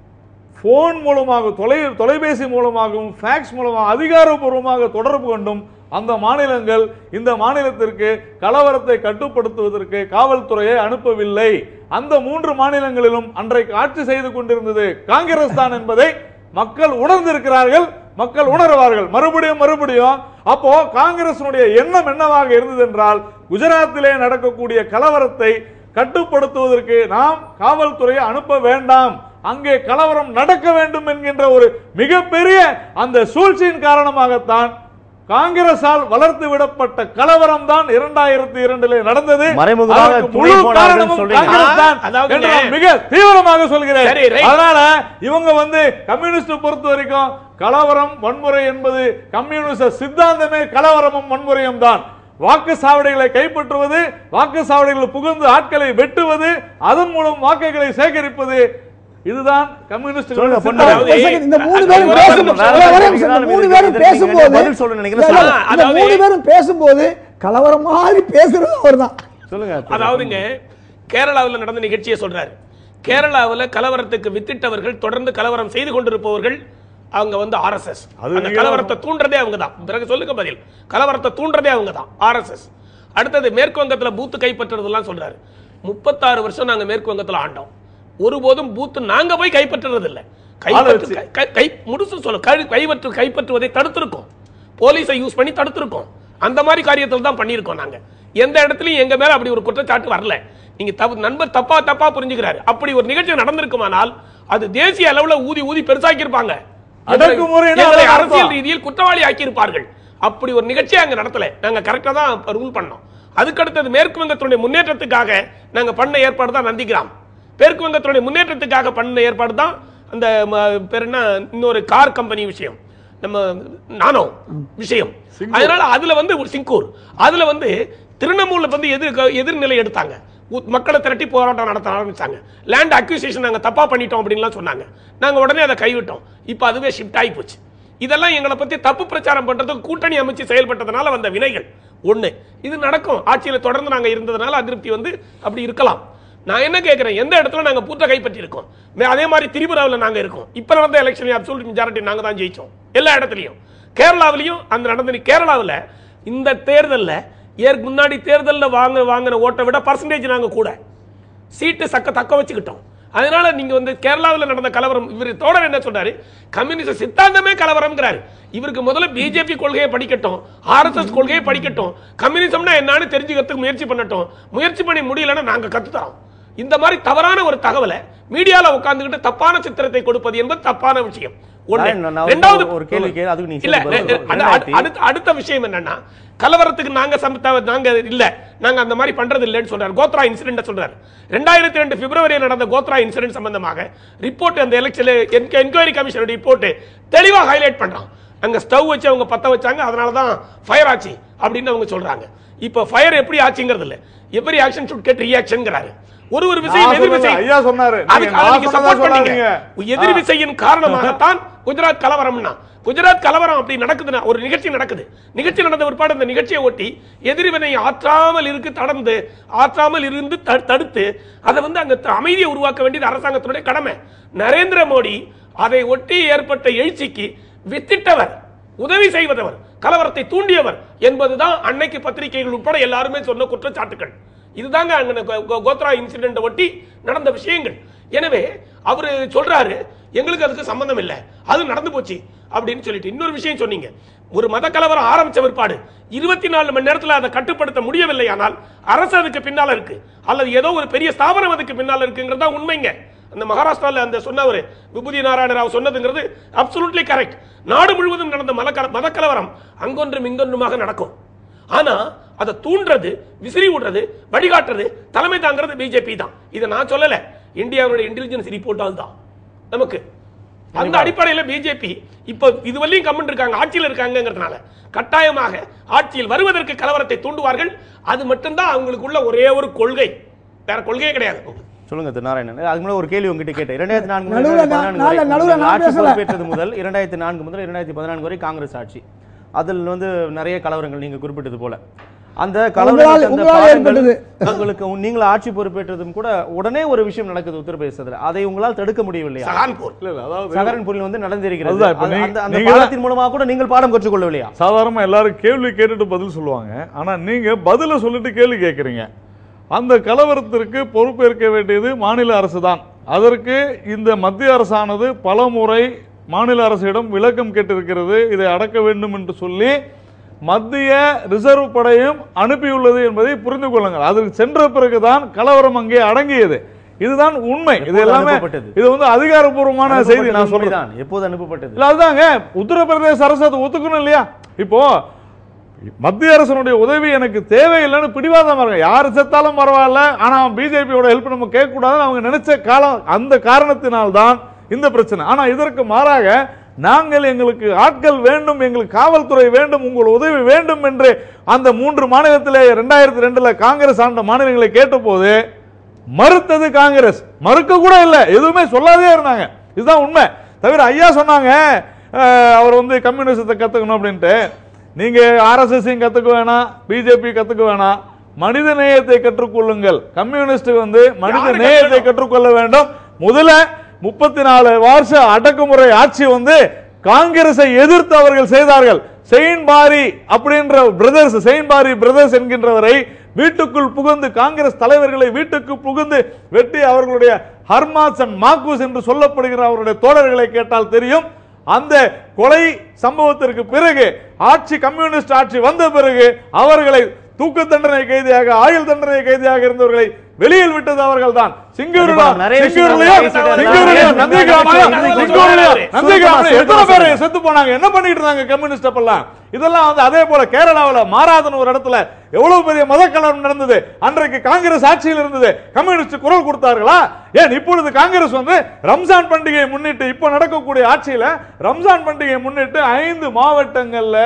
போன் மூலமாக தொலை தொலைபேசி மூலமாகவும் ஃபேக்ஸ் மூலமாக அதிகாரப்பூர்வமாக தொடர்பு கொண்டும் அந்த மாநிலங்கள் இந்த மாநிலத்திற்கு கலவரத்தை கட்டுப்படுத்துவதற்கு காவல்துறையை அனுப்பவில்லை அந்த மூன்று மாநிலங்களிலும் அன்றைக்கு ஆட்சி செய்து கொண்டிருந்தது காங்கிரஸ் தான் என்பதை மக்கள் உணர்ந்திருக்கிறார்கள் மக்கள் உணர்வார்கள் மறுபடியும் மறுபடியும் அப்போ காங்கிரசினுடைய எண்ணம் என்னவாக இருந்தது என்றால் குஜராத்திலே நடக்கக்கூடிய கலவரத்தை கட்டுப்படுத்துவதற்கு நாம் காவல்துறையை அனுப்ப வேண்டாம் அங்கே கலவரம் நடக்க வேண்டும் என்கின்ற ஒரு மிகப்பெரிய அந்த சூழ்ச்சியின் காரணமாகத்தான் காங்கிரசால் வளர்த்து விடப்பட்ட கலவரம் தான் இரண்டாயிரத்தி இரண்டிலே நடந்தது மறைமுகமாக அதற்கு துணை முழு போனார்கள் காரணமும் சொல்றீங்க. காங்கிரஸ் தான் அதாவது என்று நான் மிக தீவிரமாக சொல்கிறேன் சரி, right. அதனால இவங்க வந்து கம்யூனிஸ்ட் பொறுத்த வரைக்கும் கலவரம் வன்முறை என்பது கம்யூனிஸ்ட சித்தாந்தமே கலவரமும் வன்முறையும் தான் வாக்கு சாவடிகளை கைப்பற்றுவது வாக்கு சாவடிகளில் புகுந்து ஆட்களை வெட்டுவது அதன் மூலம் வாக்குகளை சேகரிப்பது இதுதான் கம்யூனிஸ்ட் சொல்லுங்க, பொண்ணு. ஒரு second, இந்த மூணு பேரும் ஒரு பேசும்போது நிமிஷம், ஒரே வேற நிமிஷம், இந்த வேற மூணு வேற பேரும் வேற பேசும்போது பதில் சொல்லணும்னு நினைக்கிறேன். இல்ல, இல்ல, ஆ, இந்த அதாவது- மூணு பேரும் பேசும்போது கலவரம் மாதிரி பேசுறது அவர்தான் சொல்லுங்க அதாவதுங்க கேரளாவில் நடந்த நிகழ்ச்சியை சொல்றாரு கேரளாவில் கலவரத்துக்கு வித்திட்டவர்கள் தொடர்ந்து கலவரம் செய்து கொண்டிருப்பவர்கள் அவங்க வந்து ஆர்எஸ்எஸ் அது அந்த நீங்க கலவரத்தை தூண்டுறதே அவங்க தான் பிறகு சொல்லுங்க பதில் கலவரத்தை தூண்டுறதே அவங்க தான் ஆர்எஸ்எஸ் அடுத்தது மேற்கு வங்கத்துல பூத்து கைப்பற்றுறதெல்லாம் சொல்றாரு முப்பத்தாறு வருஷம் நாங்க மேற்கு வங்கத்துல ஆண்டோம் ஒருபோதும் பூத்து நாங்க போய் கைப்பற்றுறது இல்ல கைப்பற்று வச்சு. கை- கை- கை முடிச்சு சொல்ல கை- கைப்பற்று கைப்பற்றுவதை தடுத்திருக்கோம் போலீஸை யூஸ் பண்ணி தடுத்திருக்கோம் அந்த மாதிரி காரியத்தில் தான் பண்ணியிருக்கோம் நாங்க எந்த இடத்துலயும் எங்க மேல அப்படி ஒரு குற்றச்சாட்டு வரல நீங்க தப்பு நண்பர் தப்பா தப்பா புரிஞ்சுக்கிறாரு அப்படி ஒரு நிகழ்ச்சி நடந்திருக்குமானால் அது தேசிய அளவுல ஊதி ஊதி பெருசாக்கி இருப்பாங்க அடக்குமுறைன்னா எங்களை அதான் அரசியல் அர்த்தம். ரீதியில் குற்றவாளி ஆக்கி இருப்பார்கள் அப்படி ஒரு நிகழ்ச்சியை அங்க நடத்தல நாங்க கரெக்டா தான் ரூல் பண்ணோம் அதுக்கடுத்தது மேற்கு வங்கத்தினுடைய முன்னேற்றத்துக்காக நாங்க பண்ண ஏற்பாடு தான் நந்திகிராம் மேற்கு வங்கத்தினுடைய முன்னேற்றத்துக்காக பண்ண ஏற்பாடு தான் அந்த ம- பேர் என்ன இன்னொரு கார் கம்பெனி விஷயம் நம்ம நானோ விஷயம் அதனால அதுல வந்து ஒரு சிங்கூர் அதுல வந்து திரிணாமுல்ல வந்து எதிர் எதிர்நிலை எடுத்தாங்க உ- மக்களை திரட்டி போராட்டம் நடத்த ஆரம்பிச்சாங்க லேண்ட் அக்யூசியேஷன் நாங்க தப்பா பண்ணிட்டோம் அப்படின்லாம் சொன்னாங்க நாங்க உடனே அதை கைவிட்டோம் இப்போ அதுவே ஷிஃப்ட் ஆகி போச்சு இதெல்லாம் எங்களை பத்தி தப்பு பிரச்சாரம் பண்றதுக்கு கூட்டணி அமைச்சு செயல்பட்டதனால வந்த வினைகள் ஒண்ணு இது நடக்கும் ஆட்சியில தொடர்ந்து நாங்க இருந்ததுனால அதிருப்தி வந்து அப்படி இருக்கலாம் நான் என்ன கேட்கிறேன் எந்த இடத்துல நாங்க பூத்த கைப்பற்றி இருக்கோம் மே- அதே மாதிரி திரிபுராவில் நாங்க இருக்கோம் இப்ப நடந்த எலெக்ஷன் அப்சல்யூட் மெஜாரிட்டி நாங்க தான் ஜெயிச்சோம் எல்லா இடத்துலயும் கேரளாவிலையும் அந்த நடந்த கேரளாவில் இந்த தேர்தல்ல ஏற்கு முன்னாடி தேர்தல்ல வாங்க வாங்கின ஓட்டை விட பர்சன்டேஜ் நாங்க கூட சீட்டு சக்க தக்க வச்சுக்கிட்டோம் அதனால நீங்க வந்து கேரளாவில் நடந்த கலவரம் இவர் தோழர் என்ன சொல்றாரு கம்யூனிஸ்ட் சித்தாந்தமே கலவரம்ங்கிறாரு இவருக்கு முதல்ல பிஜேபி கொள்கையை படிக்கட்டும் ஆர்எஸ்எஸ் கொள்கையை படிக்கட்டும் கம்யூனிசம்னா என்னன்னு தெரிஞ்சுக்கிறதுக்கு முயற்சி பண்ணட்டும் முயற்சி பண்ணி முடியலன்னா நாங்க கத்துத்தரோம் இந்த மாதிரி தவறான ஒரு தகவலை மீடியால உட்கார்ந்துகிட்டு தப்பான சித்திரத்தை கொடுப்பது என்பது தப்பான விஷயம் ஒண்ணு நான் நான் ரெண்டாவது ஒரு கேள்வி கேளு, அதுக்கு நீ இல்ல சேர்த்து பதில் சொல்லு. அடு- அடு- அடுத்த அடுத்த விஷயம் என்னன்னா கலவரத்துக்கு நாங்க சமத்த நாங்க இல்ல நாங்க அந்த மாதிரி பண்றது இல்லைன்னு சொல்றாரு கோத்ரா இன்சிடென்ட் சொல்றாரு ரெண்டாயிரத்தி ரெண்டு பிப்ரவரியில் நடந்த கோத்ரா இன்சிடென்ட் சம்பந்தமாக ரிப்போர்ட் அந்த எலெக்ஷன் என்கொயரி கமிஷன் ரிப்போர்ட் தெளிவா ஹைலைட் பண்றான் அங்க ஸ்டவ் வச்சு அவங்க பத்த வச்சாங்க அதனால தான் ஃபயர் ஆச்சு அப்படின்னு அவங்க சொல்றாங்க இப்போ ஃபயர் எப்படி ஆச்சுங்கிறது இல்ல எப்படி ஆக்ஷன் ஷுட் கெட் ரியாக்ஷன்ங்கிறாரு ஒரு ஒரு விஷயம் நான் எதிர் சொல்லல, விசை ஐயா சொன்னாரு. நீங்க அதுக்கு நான் அதை நீங்க சொன்னதா support பண்ணீங்க சொல்லாதீங்க. எதிர் ஆ. விசையின் காரணமாகத்தான் குஜராத் கலவரம்னா குஜராத் கலவரம் அப்படி நடக்குதுன்னா ஒரு நிகழ்ச்சி நடக்குது நிகழ்ச்சி நடந்த பிற்பாடு அந்த நிகழ்ச்சியை ஒட்டி எதிர்வினை ஆற்றாமல் இருக்கு தடந்து ஆற்றாமல் இருந்து த- தடுத்து அதை வந்து அங்க த- அமைதியை உருவாக்க வேண்டியது அரசாங்கத்தினுடைய கடமை நரேந்திர மோடி அதை ஒட்டி ஏற்பட்ட எழுச்சிக்கு வித்திட்டவர் உதவி செய்வதவர் கலவரத்தை தூண்டியவர் என்பதுதான் அன்னைக்கு பத்திரிகைகள் உட்பட எல்லாருமே சொன்ன குற்றச்சாட்டுகள் இதுதாங்க அங்க கோ- கோ- கோத்ரா இன்சிடென்ட் ஒட்டி நடந்த விஷயங்கள் எனவே அவரு சொல்றாரு எங்களுக்கு அதுக்கு சம்பந்தம் இல்லை அது நடந்து போச்சு அப்படின்னு சொல்லிட்டு இன்னொரு விஷயம் சொன்னீங்க ஒரு மத கலவரம் ஆரம்பிச்ச பிற்பாடு இருபத்தி நாலு மணி நேரத்தில் அதை கட்டுப்படுத்த முடியவில்லை ஆனால் அரசு அதுக்கு பின்னால இருக்கு அல்லது ஏதோ ஒரு பெரிய ஸ்தாபனம் அதுக்கு பின்னால இருக்குங்கிறது தான் உண்மைங்க அந்த மகாராஷ்டிரால அந்த சொன்னவர் விபூதி நாராயண ராவ் சொன்னதுங்கிறது அப்சல்யூட்லி கரெக்ட் நாடு முழுவதும் நடந்த மத மத கலவரம் அங்கொன்றும் இங்கொன்றுமாக நடக்கும் ஆனா அதை தூண்டுறது விசிறி விடுறது வழிகாட்டுறது தலைமை தாங்கிறது பிஜேபி தான் இதை நான் சொல்லல இந்தியாவுடைய இன்டெலிஜென்ஸ் ரிப்போர்ட்டால் தான் நமக்கு அந்த அடிப்படையில் பிஜேபி இப்போ இதுவரையும் கம்மன் இருக்காங்க ஆட்சியில் இருக்காங்கங்கிறதுனால கட்டாயமாக ஆட்சியில் வருவதற்கு கலவரத்தை தூண்டுவார்கள் அது மட்டும்தான் அவங்களுக்குள்ள ஒரே ஒரு கொள்கை வேற கொள்கையே கிடையாது சொல்லுங்க திரு நாராயணன் அதுக்கு முன்னாடி ஒரு கேள்வி உங்ககிட்ட கேட்டேன் இரண்டாயிரத்தி நான்கு முதல் நடுவுல இரண்டாயிரத்தி நான் பதினான்கு வரை நடுவுல நான் நீங்கள் ஆட்சி பேசல. பொறுப்பேற்றது முதல் இரண்டாயிரத்தி நான்கு முதல் இரண்டாயிரத்தி பதினான்கு வரை காங்கிரஸ் ஆட்சி அதில் வந்து நிறைய கலவரங்கள் நீங்க குறிப்பிட்டது போல அந்த உங்களால் கலவரங்களுக்கு அந்த உங்களால் பாடங்கள் ஏற்பட்டது. உங்களுக்கு நீங்கள் ஆட்சி பொறுப்பேற்றதும் கூட உடனே ஒரு விஷயம் நடக்குது உத்தரப்பிரதேசத்துல அதை உங்களால் தடுக்க முடியவில்லையா சகான்பூர் இல்ல இல்ல அதாவது சகரன்பூரில் வந்து நடந்திருக்கிறது அதுதான் இப்ப அது- நீங்க- அந்த அந்த நீங்க தான் பாடத்தின் மூலமாக கூட நீங்கள் பாடம் கற்றுக்கொள்ளவில்லையா சாதாரணமா எல்லாரும் கேள்வி கேட்டுட்டு பதில் சொல்லுவாங்க ஆனா நீங்க பதில சொல்லிட்டு கேள்வி கேட்குறீங்க அந்த கலவரத்திற்கு பொறுப்பேற்க வேண்டியது மாநில அரசு தான் அதற்கு இந்த மத்திய அரசானது பல முறை மாநில அரசிடம் விளக்கம் கேட்டிருக்கிறது இதை அடக்க வேண்டும் என்று சொல்லி மத்திய ரிசர்வ் படையும் அனுப்பியுள்ளது என்பதை புரிந்து கொள்ளுங்கள் அதற்கு சென்ற பிறகுதான் கலவரம் அங்கே அடங்கியது இதுதான் உண்மை இது எப்போது எல்லாமே அனுப்பப்பட்டது? இது வந்து அதிகாரப்பூர்வமான செய்தி நான் சொல்றேன் தான் எப்போது அனுப்பப்பட்டது இல்ல அதுதாங்க உத்தரப்பிரதேச அரசு அதை ஒத்துக்கணும் இல்லையா இப்போ மத்திய அரசனுடைய உதவி எனக்கு தேவையில்லைன்னு பிடிவாதமா இருக்க யார் செத்தாலும் பரவாயில்ல ஆனா பிஜேபியோட ஹெல்ப் நம்ம கேட்க கூடாதுன்னு அவங்க நினைச்ச காலம் அந்த காரணத்தினால்தான் இந்த பிரச்சனை ஆனா இதற்கு மாறாக நாங்கள் எங்களுக்கு ஆட்கள் வேண்டும் எங்களுக்கு காவல்துறை வேண்டும் உங்கள் உதவி வேண்டும் என்று அந்த மூன்று மாநிலத்திலே ரெண்டாயிரத்தி ரெண்டுல காங்கிரஸ் ஆண்ட மாநிலங்களை கேட்டபோது மறுத்தது காங்கிரஸ் மறுக்க கூட இல்லை எதுவுமே சொல்லாதே இருந்தாங்க இதுதான் உண்மை தவிர ஐயா சொன்னாங்க அஹ், அவர் வந்து கம்யூனிசத்தை கத்துக்கணும் அப்படின்ட்டு நீங்க ஆர்எஸ்எஸ்ஸையும் கத்துக்க வேணாம் பிஜேபி கத்துக்க வேணாம் மனித நேயத்தை கற்றுக்கொள்ளுங்கள் கம்யூனிஸ்ட் வந்து மனித யாரு நேயத்தை கத்துக்கணும்? கற்றுக்கொள்ள வேண்டும் முதல்ல முப்பத்தி நாலு வருஷ அடக்குமுறை ஆட்சி வந்து காங்கிரஸை எதிர்த்து அவர்கள் செய்தார்கள் செயின் பாரி அப்படின்ற பிரதர்ஸ் செயின் பாரி பிரதர்ஸ் என்கின்றவரை வீட்டுக்குள் புகுந்து காங்கிரஸ் தலைவர்களை வீட்டுக்கு புகுந்து வெட்டி அவர்களுடைய ஹர்மாஸ் அண்ட் மாக்கூஸ் என்று சொல்லப்படுகிற அவருடைய தோழர்களை கேட்டால் தெரியும் அந்த கொலை சம்பவத்திற்கு பிறகு ஆட்சி கம்யூனிஸ்ட் ஆட்சி வந்த பிறகு அவர்களை தூக்கு தண்டனை கைதியாக ஆயுள் தண்டனை கைதியாக இருந்தவர்களை வெளியில் விட்டது அவர்கள் தான் கண்டிப்பா, நிறைய விஷயங்கள் பேசிட்டு சிங்கூர்லயும் இருந்தாங்க. நந்தி கிராமம் சிங்கூர்லயும் நந்தி கிராமம் சுருக்கமா, எத்தனை பேர் சுருக்கமா. செத்து போனாங்க என்ன பண்ணிட்டு இருந்தாங்க கம்யூனிஸ்ட் அப்பெல்லாம் இதெல்லாம் வந்து அதே போல கேரளாவுல மாறாதன் ஒரு இடத்துல எவ்வளவு பெரிய மத கலவரம் நடந்தது அன்றைக்கு காங்கிரஸ் ஆட்சியில் இருந்தது கம்யூனிஸ்ட் குரல் கொடுத்தார்களா ஏன் இப்பொழுது காங்கிரஸ் வந்து ரம்ஜான் பண்டிகையை முன்னிட்டு இப்ப நடக்கக்கூடிய ஆட்சியில ரம்ஜான் பண்டிகையை முன்னிட்டு ஐந்து மாவட்டங்கள்ல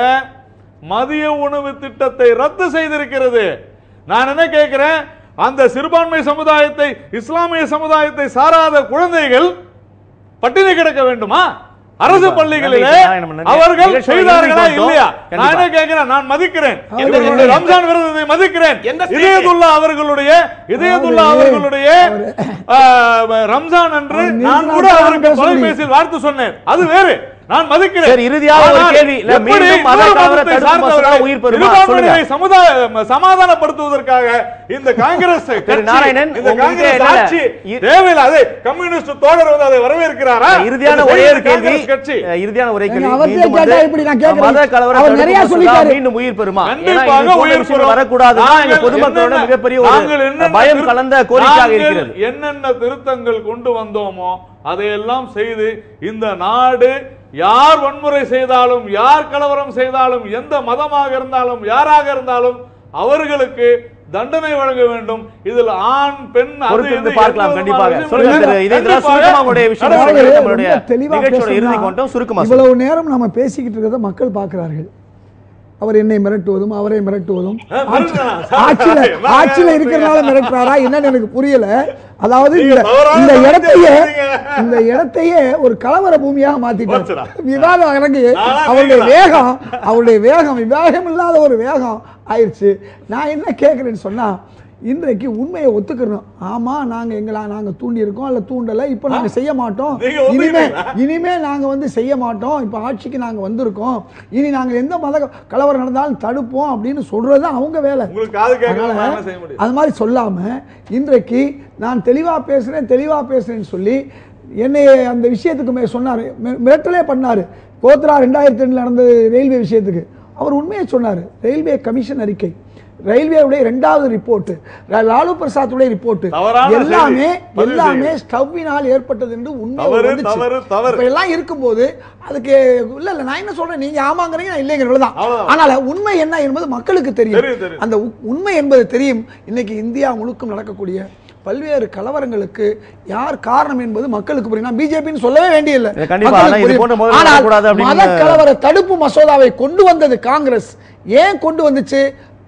மதிய உணவு திட்டத்தை ரத்து செய்திருக்கிறது நான் என்ன கேட்கிறேன் அந்த சிறுபான்மை சமுதாயத்தை இஸ்லாமிய சமுதாயத்தை சாராத குழந்தைகள் பட்டினி கிடக்க வேண்டுமா அரசு கண்டிப்பா. பள்ளிகளிலே நன்றி, நாராயணன் நன்றி. அவர்கள் நிகழ்ச்சியோட செய்தார்களா இறுதிக்கு இல்லையா வந்துட்டோம். நான் என்ன கண்டிப்பா. கேட்கிறேன் நான் மதிக்கிறேன் அதாவது இவர்களுடைய ரம்ஜான் விரதத்தை மதிக்கிறேன் எந்த state? இதயத்துல்லா அவர்களுடைய இதயத்துல்லா அதாவது அவர்களுடைய ஆ, ரம்ஜான் அன்று அவர் நான் கூட நிர்மலா அவருக்கு பேச முடியும். தொலைபேசியில் வாழ்த்து சொன்னேன் அது வேறு நான் மதிக்கிறேன் சரி, இறுதியாக ஒரு ஆனால் கேள்வி. இல்ல, எப்படி மீண்டும் மத இன்னொரு கலவர மதத்தை தடுப்பு சார்ந்தவர்களை மசோதா உயிர் பெறுமா? சிறுபான்மையினரை சொல்லுங்க. சமுதாய சமாதானப்படுத்துவதற்காக இந்த காங்கிரஸ் கட்சி, நாராயணன், இந்த உங்ககிட்ட காங்கிரஸ் இல்ல, ஆட்சி இ- தேவையில்லை அது கம்யூனிஸ்ட் தோழர் வந்து அதை வரவேற்கிறாரா இறுதியான இது ஒரே ஒரு செய்வது கேள்வி காங்கிரஸ் கட்சி அஹ், இறுதியான ஒரே கேள்வி ஏங்க, அவர்கிட்ட மீண்டும் வந்து கேட்டா இப்படி நான் கேட்கிறேன். மத கலவர அவர் தடுப்பு நிறைய மசோதா சொல்லிட்டாரு. மீண்டும் உயிர் பெறுமா ஏன்னா கண்டிப்பாக இது போன்ற உயிர் விஷயங்கள் பெறும். வரக்கூடாதுன்னா நாங்கள் எங்க பொதுமக்களோட என்னென்ன- மிகப்பெரிய நாங்கள் ஒரு என்னென்ன பயம் திரு- கலந்த கோரிக்கையாக நாங்கள் இருக்கிறது என்னென்ன திருத்தங்கள் கொண்டு வந்தோமோ அதையெல்லாம் செய்து இந்த நாடு யார் வன்முறை செய்தாலும் யார் கலவரம் செய்தாலும் எந்த மதமாக இருந்தாலும் யாராக இருந்தாலும் அவர்களுக்கு தண்டனை வழங்க வேண்டும் இதில் ஆண் பெண் அது பொறுத்திருந்து இது பார்க்கலாம் எந்த கண்டிப்பாக விதமான சொல்லுங்க விஷயம் திரு இல்லை. இதே கண்டிப்பாக சுருக்கமா உங்களுடைய விஷயம் நடவடிக்கை அதாவது சொல்லுங்க. நம்மளுடைய ரொம்ப தெளிவா நிகழ்ச்சியோட பேசணும்னா, இறுதி கொண்டோம் சுருக்கமா சொல்லுங்க. இவ்வளவு நேரம் நம்ம பேசிக்கிட்டு இருக்கிறத மக்கள் பார்க்கிறார்கள் அவர் என்னை மிரட்டுவதும் அவரை மிரட்டுவதும் அஹ், ஆட்சி- மிரட்டுறா? ஆட்சியில என்ன ஆட்சியில கேக்குறீங்க? இருக்கிறனால மிரட்டுறாரா என்னன்னு எனக்கு புரியல அதாவது நீங்க இந்த தவறான இந்த கருத்தை இடத்தையே சொல்றீங்க. இந்த இடத்தையே ஒரு கலவர பூமியாக போச்சுடா. மாத்திட்டார் விவாதம் எனக்கு நானா அவருடைய நீங்களா? வேகம் அவருடைய வேகம் விவேகம் இல்லாத ஒரு வேகம் ஆயிடுச்சு நான் என்ன கேட்குறேன்னு சொன்னா இன்றைக்கு உண்மையை ஒத்துக்கிறோம் ஆமா நாங்க எங்களை நாங்க தூண்டி இருக்கோம் அல்ல தூண்டல இப்போ நாங்க செய்ய மாட்டோம் நீங்க இனிமே ஒத்துக்கிறீங்களா? இனிமே நாங்க வந்து செய்ய மாட்டோம் இப்போ ஆட்சிக்கு நாங்க வந்திருக்கோம் இனி நாங்க எந்த மத கலவரம் நடந்தாலும் தடுப்போம் அப்படின்னு சொல்றது அவங்க வேலை உங்களுக்கு காது கேட்கலாம் அதனால நான் என்ன செய்ய முடியும் அது மாதிரி சொல்லாம இன்றைக்கு நான் தெளிவா பேசுறேன் தெளிவா பேசுறேன்னு சொல்லி என்னை அந்த விஷயத்துக்கு மே சொன்னாரு மி- மிரட்டலே பண்ணாரு கோத்ரா ரெண்டாயிரத்தி ரெண்டுல நடந்த ரயில்வே விஷயத்துக்கு அவர் உண்மையை சொன்னார் ரயில்வே கமிஷன் அறிக்கை ரயில்வேவுடைய ரெண்டாவது ரிப்போர்ட் லாலு பிரசாத்துடைய ரிப்போர்ட் தவறான செய்தி. எல்லாமே பதிவு எல்லாமே ஸ்டவ்வினால் ஏற்பட்டது என்று உண்மை தவறு, வந்துச்சு. தவறு, தவறு. இப்ப எல்லாம் இருக்கும்போது அதுக்கு இல்ல இல்ல நான் என்ன சொல்றேன் நீங்க ஆமாங்கிறீங்க நான் இல்லைங்கிறதுதான் அவ்வளவுதான். ஆனால் உண்மை என்ன என்பது மக்களுக்கு தெரியும் தெரியும், தெரியும். அந்த உ- உண்மை என்பது தெரியும் இன்னைக்கு இந்தியா முழுக்கும் நடக்கக்கூடிய பல்வேறு கலவரங்களுக்கு யார் காரணம் என்பது மக்களுக்கு புரியும் நான் பிஜேபின்னு சொல்லவே வேண்டியதில்லை இது கண்டிப்பா, மக்களுக்கு ஆனா இது புரியும். போன்ற மோதல் ஆனால் வரக்கூடாது அப்படின்னு- மத கலவர தடுப்பு மசோதாவை கொண்டு வந்தது காங்கிரஸ் ஏன் கொண்டு வந்துச்சு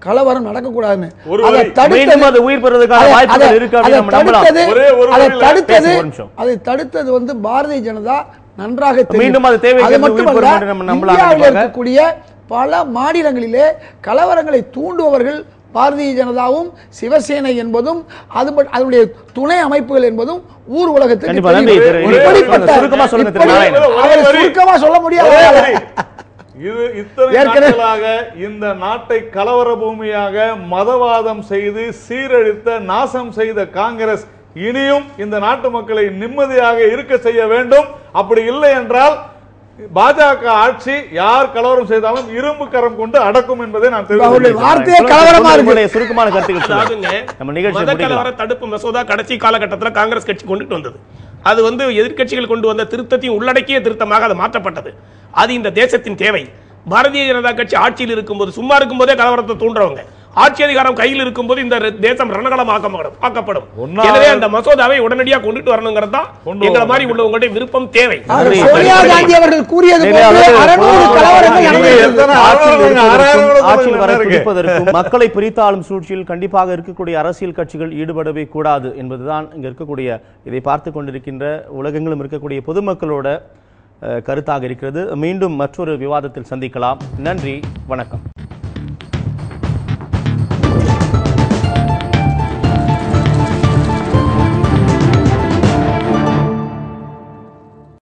கலவரம் நடக்கக்கூடாதுன்னு ஒரு அதை வரி. தடுத்தது- மீண்டும் அது உயிர் பெறுவதற்கான அதை- வாய்ப்புகள் அதை- இருக்கு அப்படின்னு அதை நம்ம நம்பலாம். தடுத்தது- ஒரே ஒரு அதை வரியில தடுத்தது பேசுங்க ஒரு நிமிஷம். அதை தடுத்தது வந்து பாரதிய ஜனதா நன்றாக தெரியும். மீண்டும் அது தேவைக்கு அது உயிர் மட்டுமல்ல பெறும் என்று நம்ம நம்பலாம் இந்தியாவில் கண்டிப்பாக. இருக்கக்கூடிய பல மாநிலங்களிலே கலவரங்களை தூண்டுபவர்கள் பாரதிய ஜனதாவும் சிவசேனை என்பதும் அது மட்- அதனுடைய துணை அமைப்புகள் என்பதும் ஊர் உலகத்துக்கு கண்டிப்பா, தெரியும். நன்றி திரு. ஒரே- இப்படிப்பட்ட- சுருக்கமா சொல்லுங்க திரு இப்படி- நாராயணன். ஒரே அவரை வரி. சுருக்கமா சொல்ல முடியாது ஒரே அவரால. வரி. இது இத்தனை ஏற்கனவே- நாட்களாக இந்த நாட்டை கலவர பூமியாக மதவாதம் செய்து சீரழித்த நாசம் செய்த காங்கிரஸ் இனியும் இந்த நாட்டு மக்களை நிம்மதியாக இருக்க செய்ய வேண்டும் அப்படி இல்லை என்றால் பாஜக ஆட்சி யார் கலவரம் செய்தாலும் இரும்பு கரம் கொண்டு அடக்கும் என்பதை நான் அவருடைய தெரிவித்துக் வார்த்தையே கலவரமா இருக்கு உங்களுடைய சுருக்கமான கருத்துக்கள் அதாவதுங்க சொல்லுங்க. நம்ம நிகழ்ச்சி மத முடிக்கலாம் கலவர தடுப்பு மசோதா கடைசி காலகட்டத்தில் காங்கிரஸ் கட்சி கொண்டுட்டு வந்தது அது வந்து எதிர்க்கட்சிகள் கொண்டு வந்த திருத்தத்தையும் உள்ளடக்கிய திருத்தமாக அது மாற்றப்பட்டது அது இந்த தேசத்தின் தேவை பாரதிய ஜனதா கட்சி ஆட்சியில் இருக்கும்போது சும்மா இருக்கும்போதே கலவரத்தை தூண்டுறவங்க ஆட்சி அதிகாரம் கையில் இருக்கும்போது இந்த ரெ- தேசம் ரணகளமாக்கப்படும் ஆக்கப்படும் ஒன்னா- எனவே அந்த மசோதாவை உடனடியாக கொண்டுட்டு வரணுங்கிறது தான் கொண்டு எங்களை வரணும். மாதிரி உள்ளவங்களுடைய விருப்பம் தேவை ஆக நன்றி. சோனியா காந்தி அவர்கள் கூறியது நிறைய போன்று அளவு- அறுநூறு கலவரங்கள் நீங்க நடந்திருக்கிறது. எத்தனை ஆட்சியில் ஆறாயிரம் இருப்பதற்கும், ஆறாயிரம் ஆட்சியில் வர என்ன இருக்கு? துடிப்பதற்கும் மக்களை பிரித்தாளும் சூழ்ச்சியில் கண்டிப்பாக இருக்கக்கூடிய அரசியல் கட்சிகள் ஈடுபடவே கூடாது என்பதுதான் இங்க இருக்கக்கூடிய இதை பார்த்து கொண்டிருக்கின்ற உலகெங்கிலும் இருக்கக்கூடிய பொதுமக்களோட அஹ், கருத்தாக இருக்கிறது மீண்டும் மற்றொரு விவாதத்தில் சந்திக்கலாம் நன்றி வணக்கம்